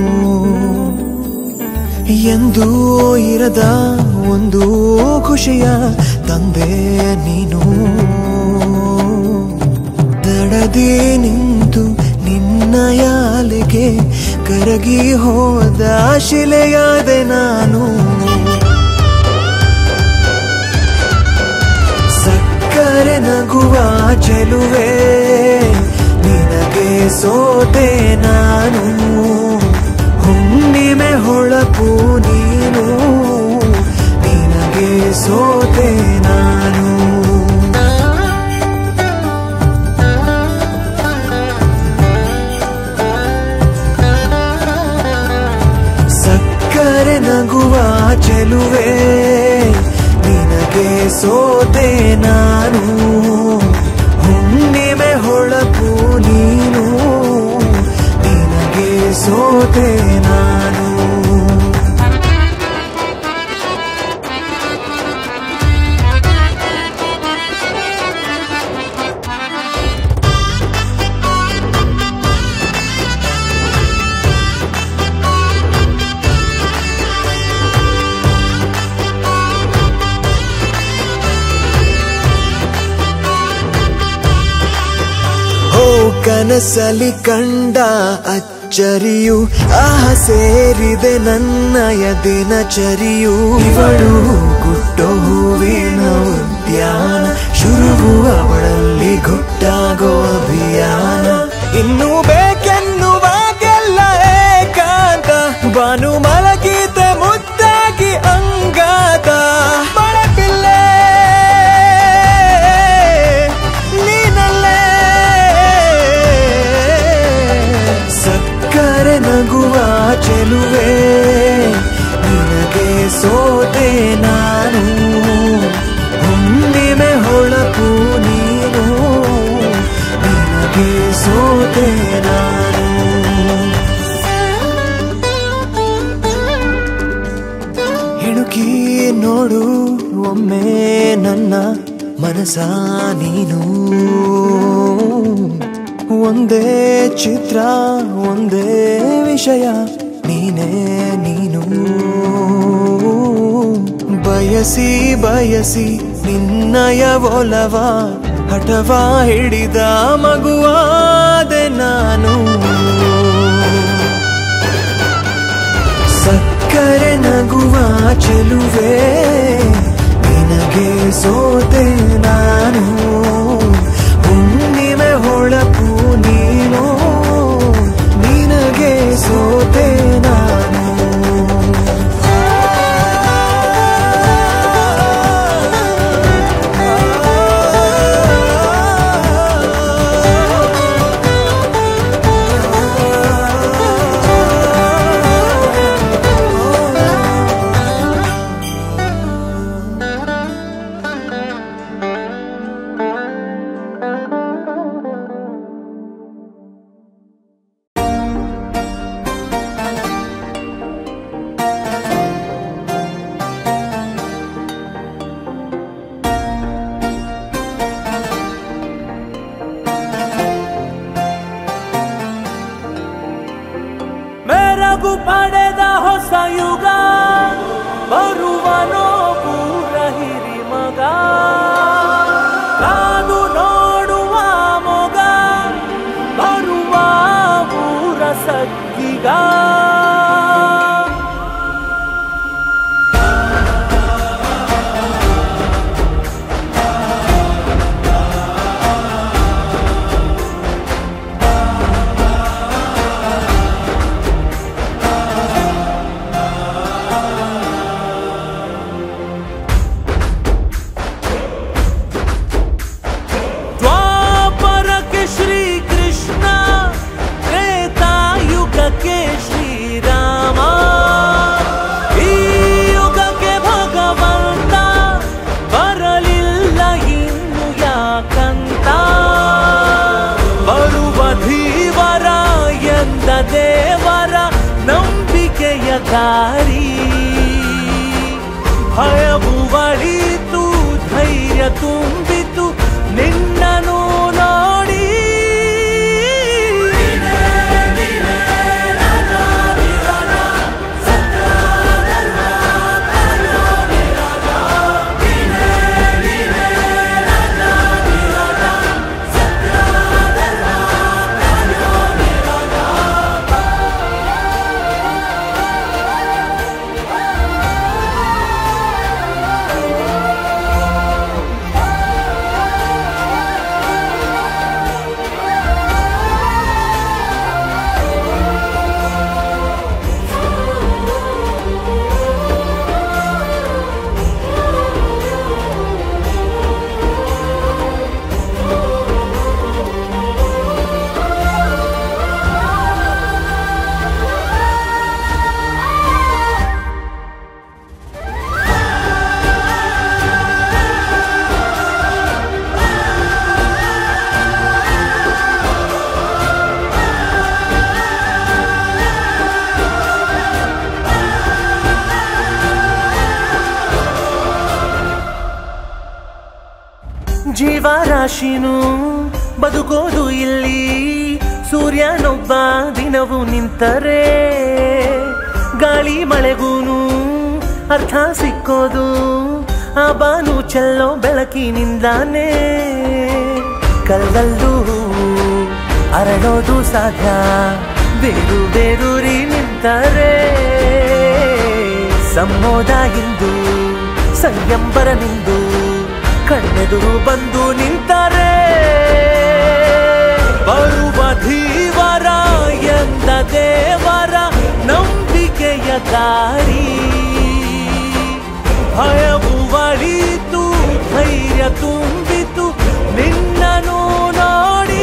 ಎಂದೂ ಇರದ ಒಂದು ಖುಷಿಯ ತಂದೆ ನೀನು ದಡದೆ ನಿಂತು ನಿನ್ನಯಾಲಿಗೆ ಕರಗಿ ಹೋದ ಶಿಲೆಯಾದೆ ನಾನು ಸಕ್ಕರೆ ನಗುವ ಚೆಲುವೆ ನಿನಗೆ ಸೋತೆ ನಾನು ಹುಣ್ಣಿಮೆ ಹೊಳಪು ನೀನು ನಿನಗೆ ಸೋತೆ ನಾನು ಸಕ್ಕರೆ ನಗುವ ಚೆಲುವೆ ನಿನಗೆ ಸೋತೆ ನಾನು ಹುಣ್ಣಿಮೆ ಹೊಳಪು ನೀನು ನಿನಗೆ ಸೋತೆ ನಾನು ಕನಸಲಿ ಕಂಡ ಅಚ್ಚರಿಯು ಆಹ ಸೇರಿದೆ ನನ್ನಯ ದಿನಚರಿಯು ಇವಳು ಗುಡ್ಡೋ ಹೂವಿನ ಉದ್ಯಾನ ಶುರುವು ಅವಳಲ್ಲಿ ಗುಟ್ಟಾಗೋ ಅಭಿಯಾನ ಇನ್ನು ಬೇಕೆನ್ನುವಾಗೆಲ್ಲ ಏಕಾಂತ ಬಾನು ಮಲಗಿದ ಮುದ್ದಾಗಿ ಅಂಗಾತ ಮಳೆ ಪಿಲ್ಲೆ ನೀನಲ್ಲೇ ಸಕ್ಕರೆ ನಗುವ ಚೆಲುವೆ ನಿನಗೆ ಸೋತೆ ನಾನು ಹುಣ್ಣಿಮೆ ಹೊಳಪು ನೀನು ನಿನಗೆ ಸೋತೆ ನಾನು ಹೆಣುಕಿ ನೋಡು ಒಮ್ಮೆ ನನ್ನ ಮನಸ ನೀನು ಒಂದೇ ಚಿತ್ರ ಒಂದೇ ವಿಷಯ ನೀನೇ ನೀನು ಬಯಸಿ ಬಯಸಿ ನಿನ್ನಯ ಒಲವ ಹಠವ ಹಿಡಿದ ಮಗುವಾದೆ ನಾನು ಸಕ್ಕರೆ ನಗುವ ಚೆಲುವೆ ನಿನಗೆ ಸೋತೆ ನಾನು ಹುಣ್ಣಿಮೆ ಹೊಳಪು ನೀನು ನಿನಗೆ ಸೋತೆ ನಾನು ಮೆರಗು ಪಡೆದ ಹೊಸ ಯುಗ ಬರುವನೋ ಪೂರ ಹಿರಿ ಮಗ ಕಾದು ನೋಡುವ ಮೊಗ ಬರುವ ಊರ ಸಕ್ಕಿಗ ದ್ವಾಪರಕ್ಕೆ ಶ್ರೀ ಕೃಷ್ಣ ತ್ರೇತಾಯುಗಕ್ಕೆ ಶ್ರೀರಾಮ ಈ ಯುಗಕ್ಕೆ ಭಗವಂತ ಬರಲಿಲ್ಲ ಇನ್ನು ಯಾಕಂತ ಬರುವ ಧೀವರ ಎಂದ ದೇವರ ನಂಬಿಕೆಯ ದಾರಿ ಭಯವು ಬಳಿತು ಧೈರ್ಯ ತುಂಬಿತು ನಿನ್ನನು ನೋಡಿ ಜೀವರಾಶಿನು ಬದುಕೋದು ಇಲ್ಲಿ ಸೂರ್ಯನೊಬ್ಬ ದಿನವು ನಿಂತರೆ ಗಾಳಿ ಮಳೆಗೂನು ಅರ್ಥ ಸಿಕ್ಕೋದು ಆ ಬಾನು ಚೆಲ್ಲೋ ಬೆಳಕಿನಿಂದಾನೇ ಕಲ್ಲಲ್ಲೂ ಅರಳೋದು ಸಾಧ್ಯ ಬೇರು ಬೇರೂರಿ ನಿಂತರೆ ಸಂಮೋದ ಇಂದು ಸಂಯಂಬರ ನಿಂದು ಕಣ್ಣೆದುರು ಬಂದು ನಿಂತರೆ ಬರುವ ಧೀವರ ಎಂದ ದೇವರ ನಂಬಿಕೆಯ ದಾರಿ ಭಯವು ಒಳಿತು ಧೈರ್ಯ ತುಂಬಿತು ನಿನ್ನನು ನೋಡಿ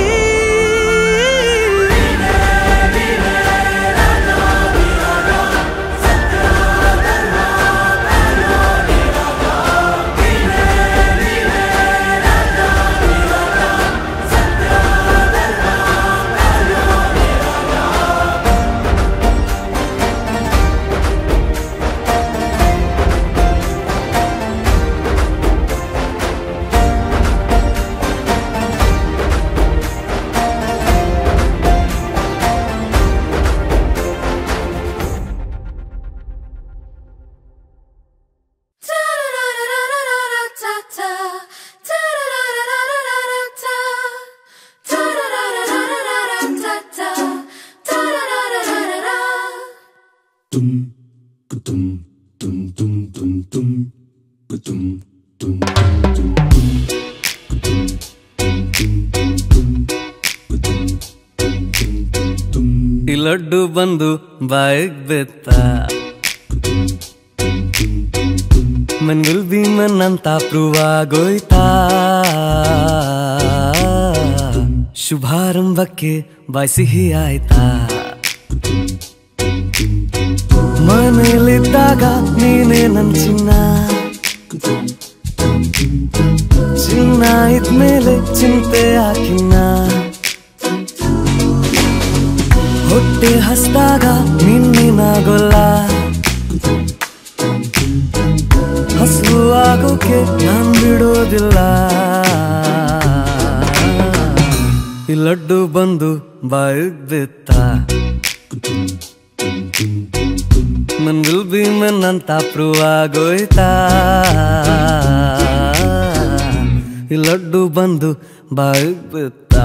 ಈ ಲಡ್ಡು ಬಂದು ಬಾಯಿಗ್ ಬೆತ್ತ ಮನ್ಗುಲ್ ಭೀಮನ್ ಅಂತ ಪ್ರೂವ್ ಆಗೋಯ್ತಾ ಶುಭಾರಂಭಕ್ಕೆ ಬಾಯ್ ಸಿಹಿ ಆಯ್ತಾ ಮನೇಲಿದ್ದಾಗ ನೀನೇ ನನ್ ಚಿನ್ನ ಚಿನ್ನ ಇದ್ಮೇಲೆ ಚಿಂತೆ ಹಾಕಿನ್ನ ಹೊಟ್ಟೆ ಹಸ್ದಾಗ ನಿನ್ನಿನಾಗೊಲ್ಲ ಹಸು ಆಗೋಕೆ ನಾನ್ ಬಿಡೋದಿಲ್ಲ ಈ ಲಡ್ಡು ಬಂದು ಬಾಯಿಗ್ ಬಿತ್ತ ನನ್ಗುಲ್ ಭೀಮನ್ ಅಂತ ಪ್ರೂವ್ ಆಗೋಯ್ತಾ ಈ ಲಡ್ಡು ಬಂದು ಬಾಯಿಗ್ ಬಿತ್ತ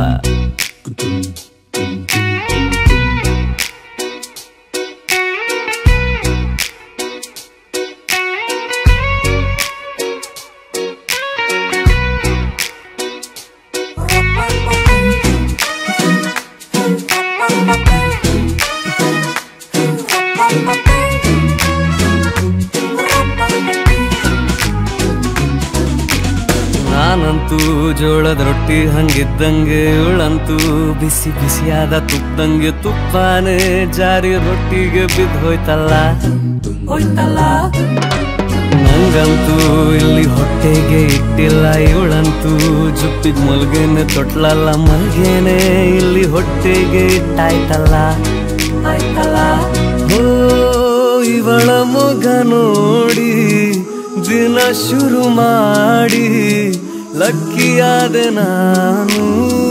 ನಾನಂತೂ ಜೋಳದ ರೊಟ್ಟಿ ಹಂಗಿದ್ದಂಗೆ ಇವಳಂತೂ ಬಿಸಿ ಬಿಸಿಯಾದ ತುಪ್ಪದಂಗೆ ತುಪ್ಪಾನೆ ಜಾರಿ ರೊಟ್ಟಿಗೆ ಬಿದ್ದು ಹೋಯ್ತಲ್ಲ ಹೋಯ್ತಲ್ಲ ನಂಗಂತೂ ಇಲ್ಲಿ ಹೊಟ್ಟೆಗೆ ಇಟ್ಟಿಲ್ಲ ಇವಳಂತೂ ಜುಪ್ಪಿದ ಮಲ್ಗೆನೆ ತೊಟ್ಲಲ್ಲ ಮಲ್ಗೆನೆ ಇಲ್ಲಿ ಹೊಟ್ಟೆಗೆ ಇಟ್ಟಾಯ್ತಲ್ಲ ಆಯ್ತಲ್ಲ ಓ ಇವಳ ಮೊಗ ನೋಡಿ ದಿನ ಶುರು ಮಾಡಿ ಲಕ್ಕಿಯಾದೆ ನಾನು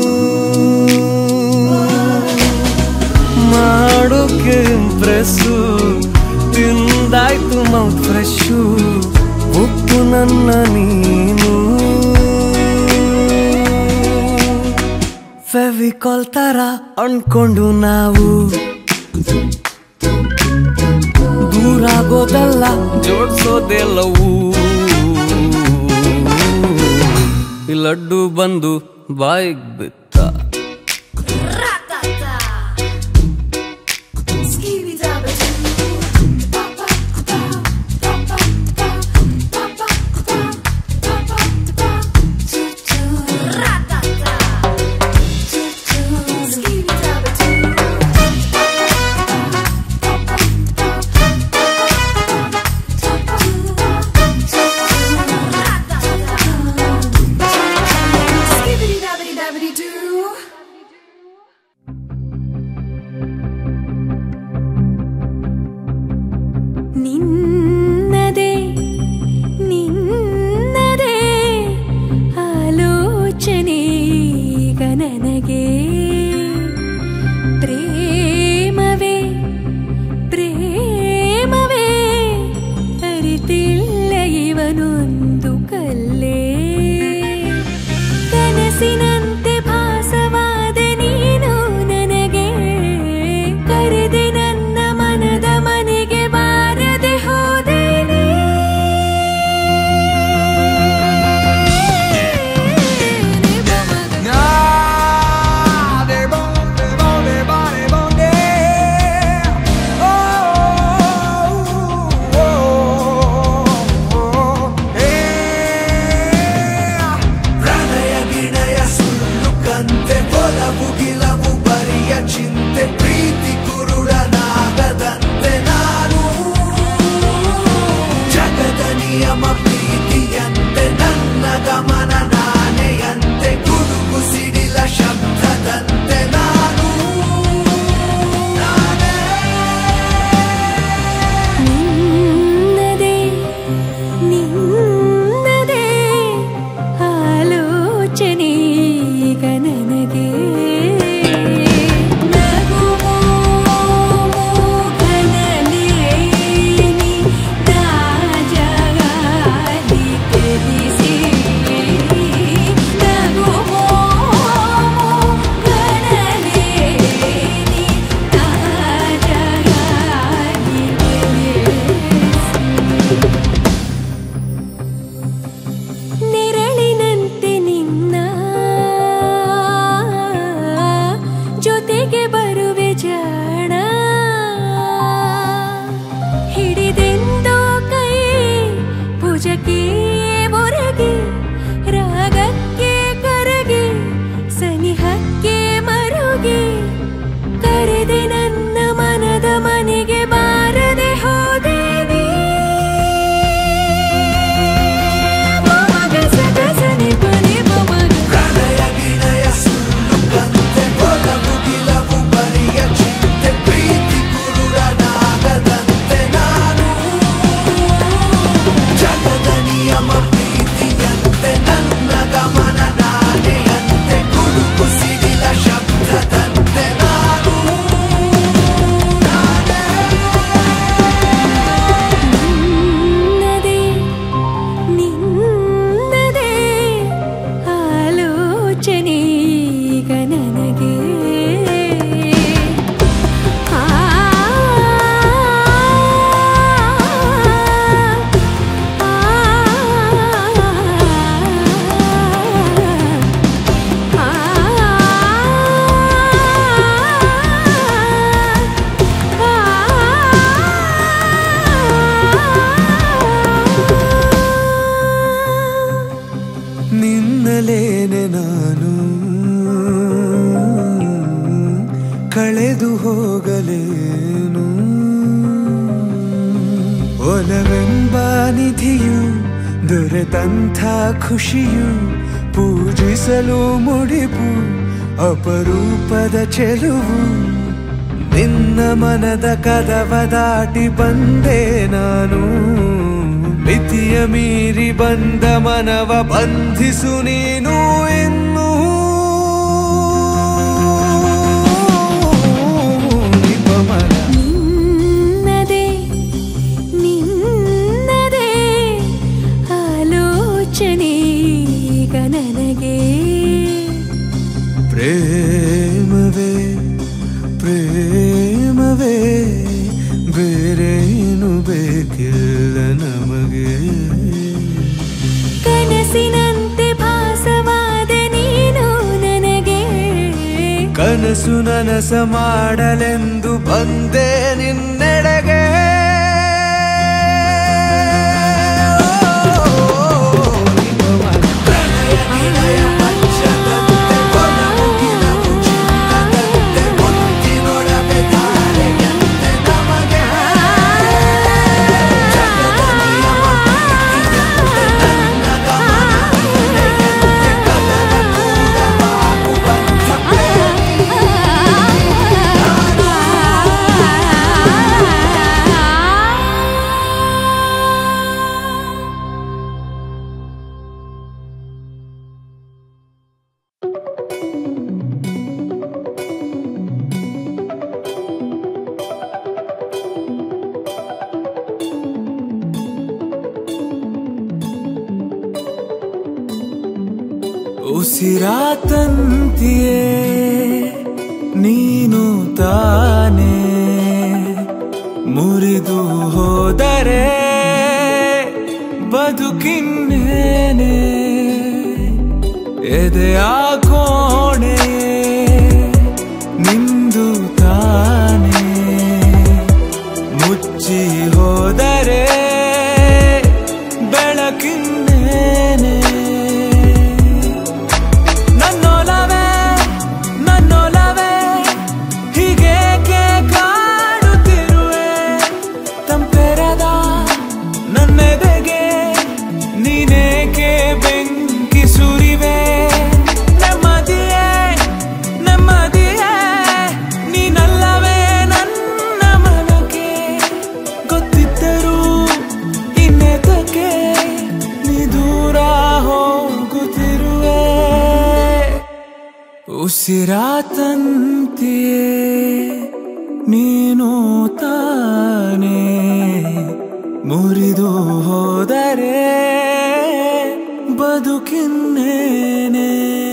ಮಾಡೋಕೆ ಇಂಪ್ರೆಸ್ಸು ತಿಂದಾಯ್ತು ಮೌತ್ ಫ್ರೆಶು ಉಪ್ಪು ನನ್ನ ನೀನು ಫೆವಿಕಾಲ್ ತರ ಅನ್ಕೊಂಡು ನಾವು ದೂರಾಗೋದಲ್ಲ ಜೋಡ್ಸೋದೆಲ್ಲವೂ ಈ ಲಡ್ಡು ಬಂದು ಬಾಯಿಗ್ ಬಿತ್ತ Skibbity dabbity dabbity doo. ನಾನು ಕಳೆದು ಹೋಗಲೇನು ಒಲವೆಂಬ ನಿಧಿಯು ದೊರೆತಂಥ ಖುಷಿಯು ಪೂಜಿಸಲು ಮುಡಿಪು ಅಪರೂಪದ ಚೆಲುವು ನಿನ್ನ ಮನದ ಕದವ ದಾಟಿ ಬಂದೆ ನಾನು ಮಿತಿಯ ಮೀರಿ ಬಂದ ಮನವ ಬಂಧಿಸು ನೀನು ಇನ್ನು ನಿಪಮನ ನಿನ್ನದೇ ನಿನ್ನದೇ ಆಲೋಚನೆ ಈಗ ನನಗೆ ಪ್ರೇಮವೇ ಪ್ರೇಮವೇ ಬೇರೇನು ಬೇಕಿಲ್ಲ ನಮಗೆ ಕನಸಿನಂತೆ ಭಾಸವಾದ ನೀನು ನನಗೆ ಕನಸು ನನಸ ಮಾಡಲೆಂದು ಬಂದೆ ನಿನ್ನೆಡೆಗೆ ಉಸಿರಾತಂತಿಯೇ ನೀನು ತಾನೇ ಮುರಿದು ಹೋದರೆ ಬದುಕಿನ್ನೇನೆ ಎದೆಯ ಕೋಣೆ ನಿಂದು ತಾನೇ ಮುಚ್ಚಿ ಹೋದರೆ ಬೆಳಕಿನ್ನೇನೆ ನನ್ನೊಲವೇ ನನ್ನೊಲವೇ ಹೀಗೇಕೆ ಕಾಡುತ್ತಿರುವೆ ತಂಪೆರದ ನನ್ನೆದೆಗೆ ನೀನೇಕೆ ಬೆಂಕಿ ಸುರಿವೆ ನೆಮ್ಮದಿಯೇ ನೆಮ್ಮದಿಯೇ ನೀನಲ್ಲವೇ ನನ್ನ ಮನಕ್ಕೆ ಗೊತ್ತಿದ್ದರೂ ಇನ್ನೆತಕ್ಕೆ ನೀ ದೂರ ಹೋಗುತ್ತಿರುವೆ ಉಸಿರಾತಂತಿಯೇ ನೀನು ತಾನೇ ಮುರಿದು ಹೋದರೆ ಬದುಕಿನ್ನೇನೆ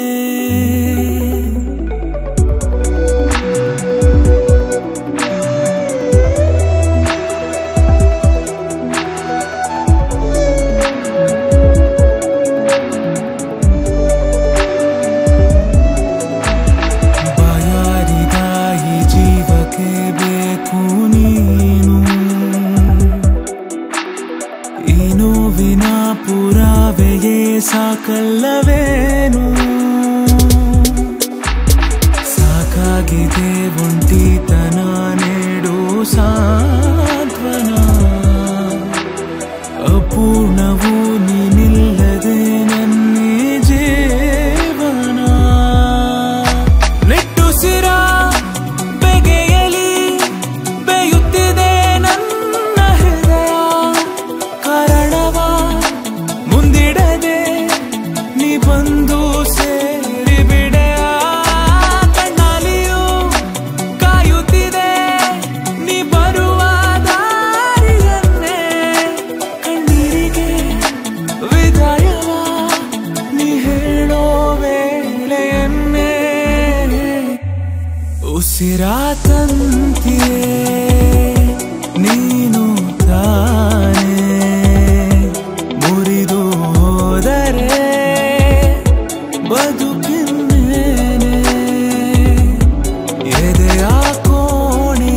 ಬಾಯಾರಿದ ಈ ಜೀವಕ್ಕೆ ಬೇಕು ನೀನು ಈ ನೋವಿನ ಪುರಾವೆಯೇ ಸಾಕಲ್ಲವೇನು ಸಾಕಾಗಿದೆ ಒಂಟಿತನ ನೀಡು ಸಾಂತ್ವನ ಅಪೂರ್ಣವು ನೀನಿಲ್ಲದೆ ನನ್ನೇ ಜೀವನ ನಿಟ್ಟುಸಿರ ಬೆಗೆಯಲಿ ಬೇಯುತ್ತಿದೆ ನನ್ನ ಹೃದಯ ಕಾರಣವ ಮುಂದಿಡದೆ ನೀ ಬಂದು ಸೇರಿ ಬಿಡೆಯ ಕಣ್ಣಾಲಿಯು ಕಾಯುತ್ತಿದೆ ನೀ ಬರುವ ದಾರಿಯನ್ನೇ ಕಣ್ಣೀರಿಗೆ ವಿದಾಯವ ನೀ ಹೇಳೋ ವೇಳೆಯನ್ನೇ ಉಸಿರಾತಂತಿಯೇ ನೀನು ತಾನೇ ಮುರಿದು ಹೋದರೆ ಬದುಕಿನ್ನೇನೆ ಎದೆಯ ಕೋಣೆ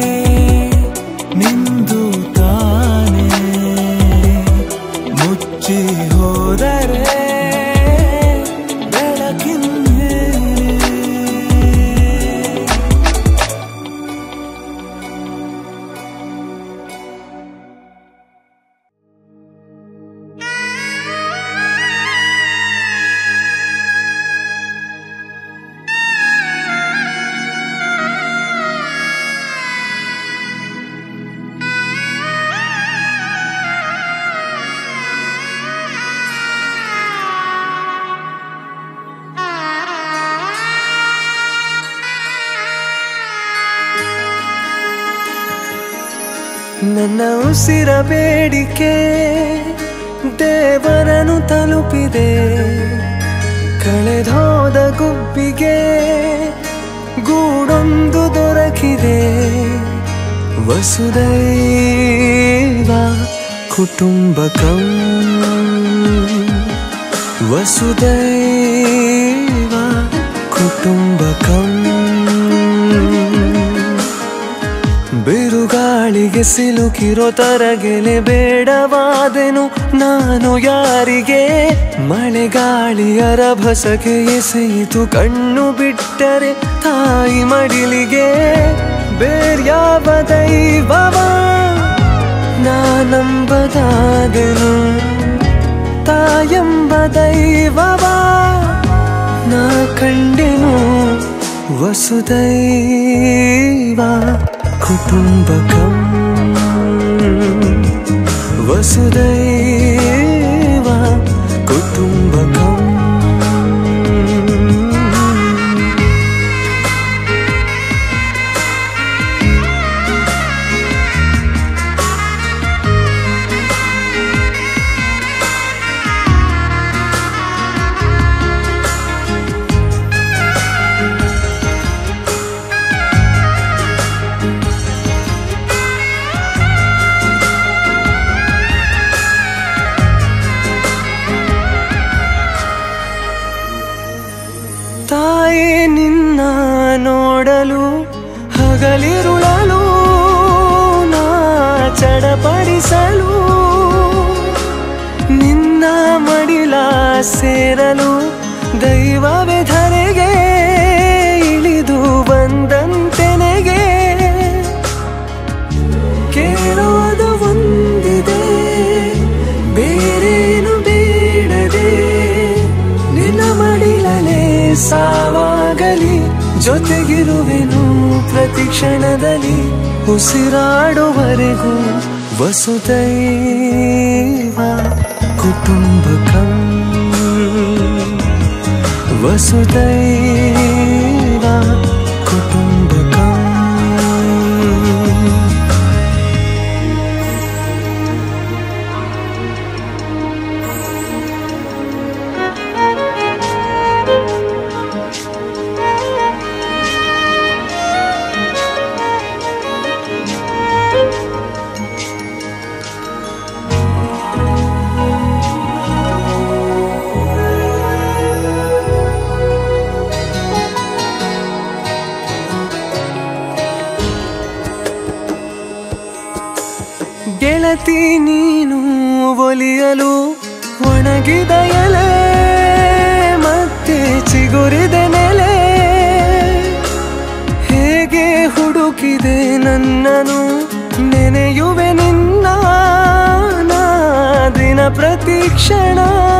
ನಿಂದು ತಾನೇ ಮುಚ್ಚಿ ಹೋದರೆ ಬೆಳಕಿನ್ನೇನೆ ನನ್ನ ಉಸಿರ ಬೇಡಿಕೆ ದೇವರನು ತಲುಪಿದೆ ಕಳೆದೋದ ಗುಬ್ಬಿಗೆ ಗೂಡೊಂದು ದೊರಕಿದೆ ವಸುದೈವ ಕುಟುಂಬಕಂ ವಸುದೈವ ಕುಟುಂಬಕಂ ಬಿರುಗಾಳಿಗೆ ಸಿಲುಕಿರೋ ತರಗೆಲೆ ಬೇಡವಾದೆನು ನಾನು ಯಾರಿಗೆ ಮಳೆಗಾಳಿಯ ರಭಸಕ್ಕೆ ಎಸೆಯಿತು ಕಣ್ಣು ಬಿಟ್ಟರೆ ತಾಯಿ ಮಡಿಲಿಗೆ ಬೇರ್ಯಾವ ದೈವವ ನಾನಂಬದಾದೆನು ತಾಯಂಬ ದೈವವ ನಾ ಕಂಡೆನು ವಸುದೈವ ಕುಟುಂಬಕಂ ವಸುದೈವ ಕುಟುಂಬಕಂ ತಾಯಿ ನಿನ್ನ ನೋಡಲು ಹಗಲಿರುಳಲು ನಾ ಚಡಪಡಿಸಲು ನಿನ್ನ ಮಡಿಲ ಸೇರಲು ದೈವವೇ ಧರೆಗೆ ಇಳಿದು ಬಂದಂತೆನೆಗೆ ಕೇಳೋದು ಒಂದಿದೆ ಬೇರೇನು ಬೇಡದೆ ನಿನ್ನ ಮಡಿಲಲೆ ಸಾವಾಗಲಿ ಜೊತೆಗಿರುವೆನು ಪ್ರತಿ ಕ್ಷಣದಲ್ಲಿ ಉಸಿರಾಡುವರೆಗೂ ವಸುದೈವ ಕುಟುಂಬಕಂ ವಸುದೈವ ಕುಟುಂಬಕಂ ಗೆಳತಿ ನೀನು ಒಲಿಯಲು ಒಣಗಿದ ಎಲೆ ಮತ್ತೆ ಚಿಗುರಿದ ನೆಲೆ ಹೇಗೆ ಹುಡುಕಿದೆ ನನ್ನನು ನೆನೆಯುವೆ ನಿನ್ನ ನಾ ದಿನ ಪ್ರತಿ ಕ್ಷಣ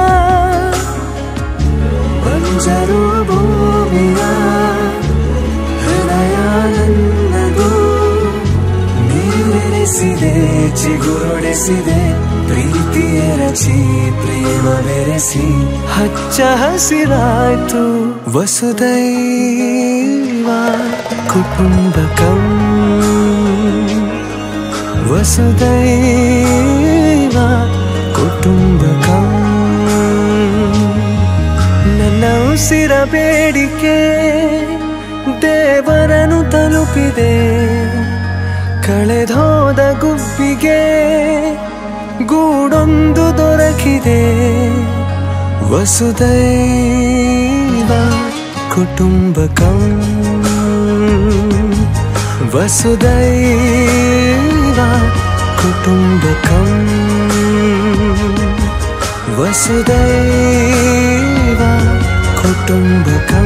ಬಂಜರು ಭೂಮಿಯ ಹೃದಯ ನನ್ನದು ನೀರೆಸಿದೆ ಚಿಗುರೊಡೆಸಿದೆ ಪ್ರೀತಿಯ ರಚಿ ಪ್ರೇಮ ಬೆರೆಸಿ ಹಚ್ಚ ಹಸಿರಾಯ್ತು ವಸುದೈವ ಕುಟುಂಬಕಂ ವಸುದೈವ ಕುಟುಂಬಕಂ ನನ್ನ ಉಸಿರ ಬೇಡಿಕೆ ದೇವರನು ತಲುಪಿದೆ ಕಳೆದೋದ ಗುಬ್ಬಿಗೆ ಗೂಡೊಂದು ದೊರಕಿದೆ ವಸುದೈವ ಕುಟುಂಬಕಂ ವಸುದೈವ ಕುಟುಂಬಕಂ ವಸುದೈವ ಕುಟುಂಬಕಂ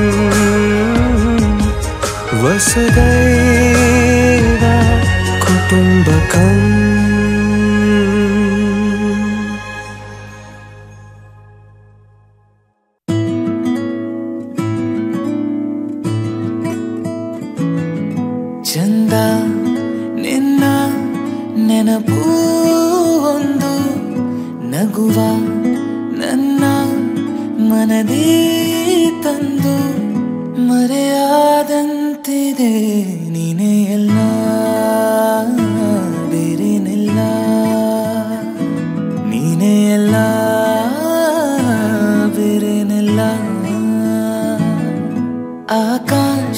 ವಸುದೈವ ಕುಟುಂಬಕಂ ಚಂದ ನಿನ್ನ ನೆನಪು ಒಂದು ನಗುವ ನನ್ನ ಮನದೇ ತಂದು ಮರೆಯಾದಂತಿದೆ ನೀನೇ ಎಲ್ಲ ಬೇರೆ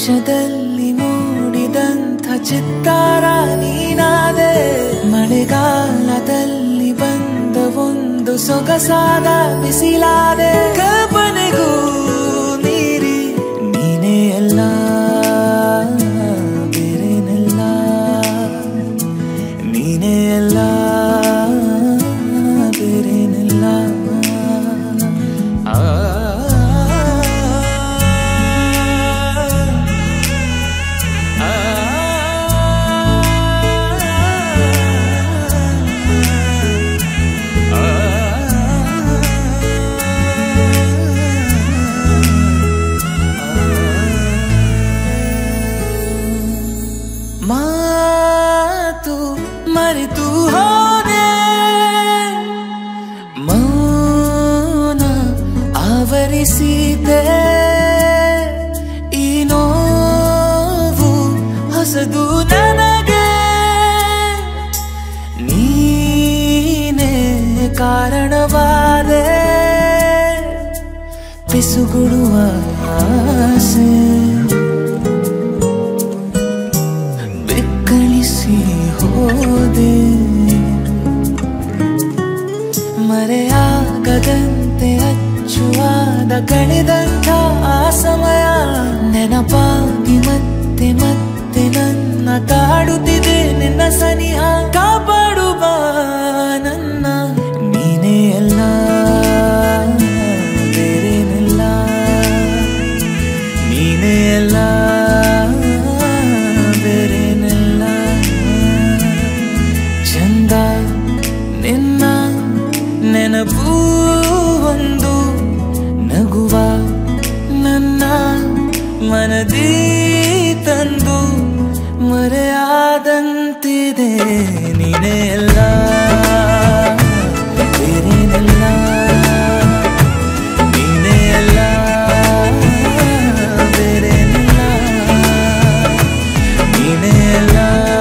ಆಕಾಶದಲ್ಲಿ ಮೂಡಿದಂಥ ಚಿತ್ತಾರ ನೀನಾದೆ ಮಳೆಗಾಲದಲ್ಲಿ ಬಂದ ಒಂದು ಸೊಗಸಾದ ಬಿಸಿಲಾದೆ ಕಲ್ಪನೆಗೂ ಮೀರಿ ನೀನೇ ಎಲ್ಲ ಬೇರೇನೆಲ್ಲ ನೀನೇ ಎಲ್ಲ ಬೇರೇನೆಲ್ಲ ಆ ಮಾತು ಮರೆತು ಹೋದೆ ಮೌನ ಆವರಿಸಿದೆ ಈ ನೋವು ಹೊಸದು ನನಗೆ ನೀನೇ ಕಾರಣವಾದೆ ಪಿಸುಗುಡುವ ಆಸೆ ಬೆಕ್ಕಳಿಸಿ ಹೋದೆ ಮರೆಯಾಗದಂತೆ ಅಚ್ಚುವಾದ ಕಳೆದಂಥ ಆ ಸಮಯ ನೆನಪಾಗಿ ಮತ್ತೆ ಮತ್ತೆ ನನ್ನ ಕಾಡುತ್ತಿದೆ ನಿನ್ನ ಸನಿಹ ಕಾಪಾಡುವ ನನ್ನ ನೀನೇ ಎಲ್ಲ ಬೇರೇನೆಲ್ಲ ನೀನೇ ಎಲ್ಲ ಬೇರೇನೆಲ್ಲ ಚಂದ ನಿನ್ನ ನೆನಪು ಒಂದು ನಗುವ ನನ್ನ ಮನದಿ ತಂದು ಮರೆಯಾದಂತಿದೆ ನೀನೇ ಎಲ್ಲ ಬೇರೇನೆಲ್ಲ ನೀನೇ ಎಲ್ಲ ಬೇರೇನೆಲ್ಲ ನೀನೇ ಎಲ್ಲ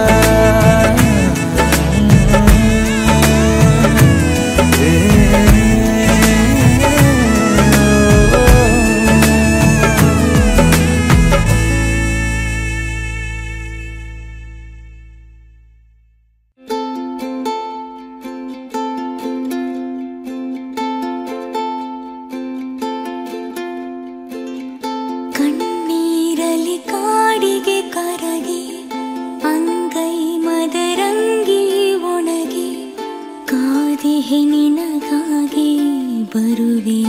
ಕಣ್ಣೀರಲಿ ಕಾಡಿಗೆ ಕರಗಿ ಅಂಗೈ ಮದರಂಗಿ ಒಣಗಿ ಕಾದಿಹೆ ನಿನಗಾಗಿ ಬರುವೆ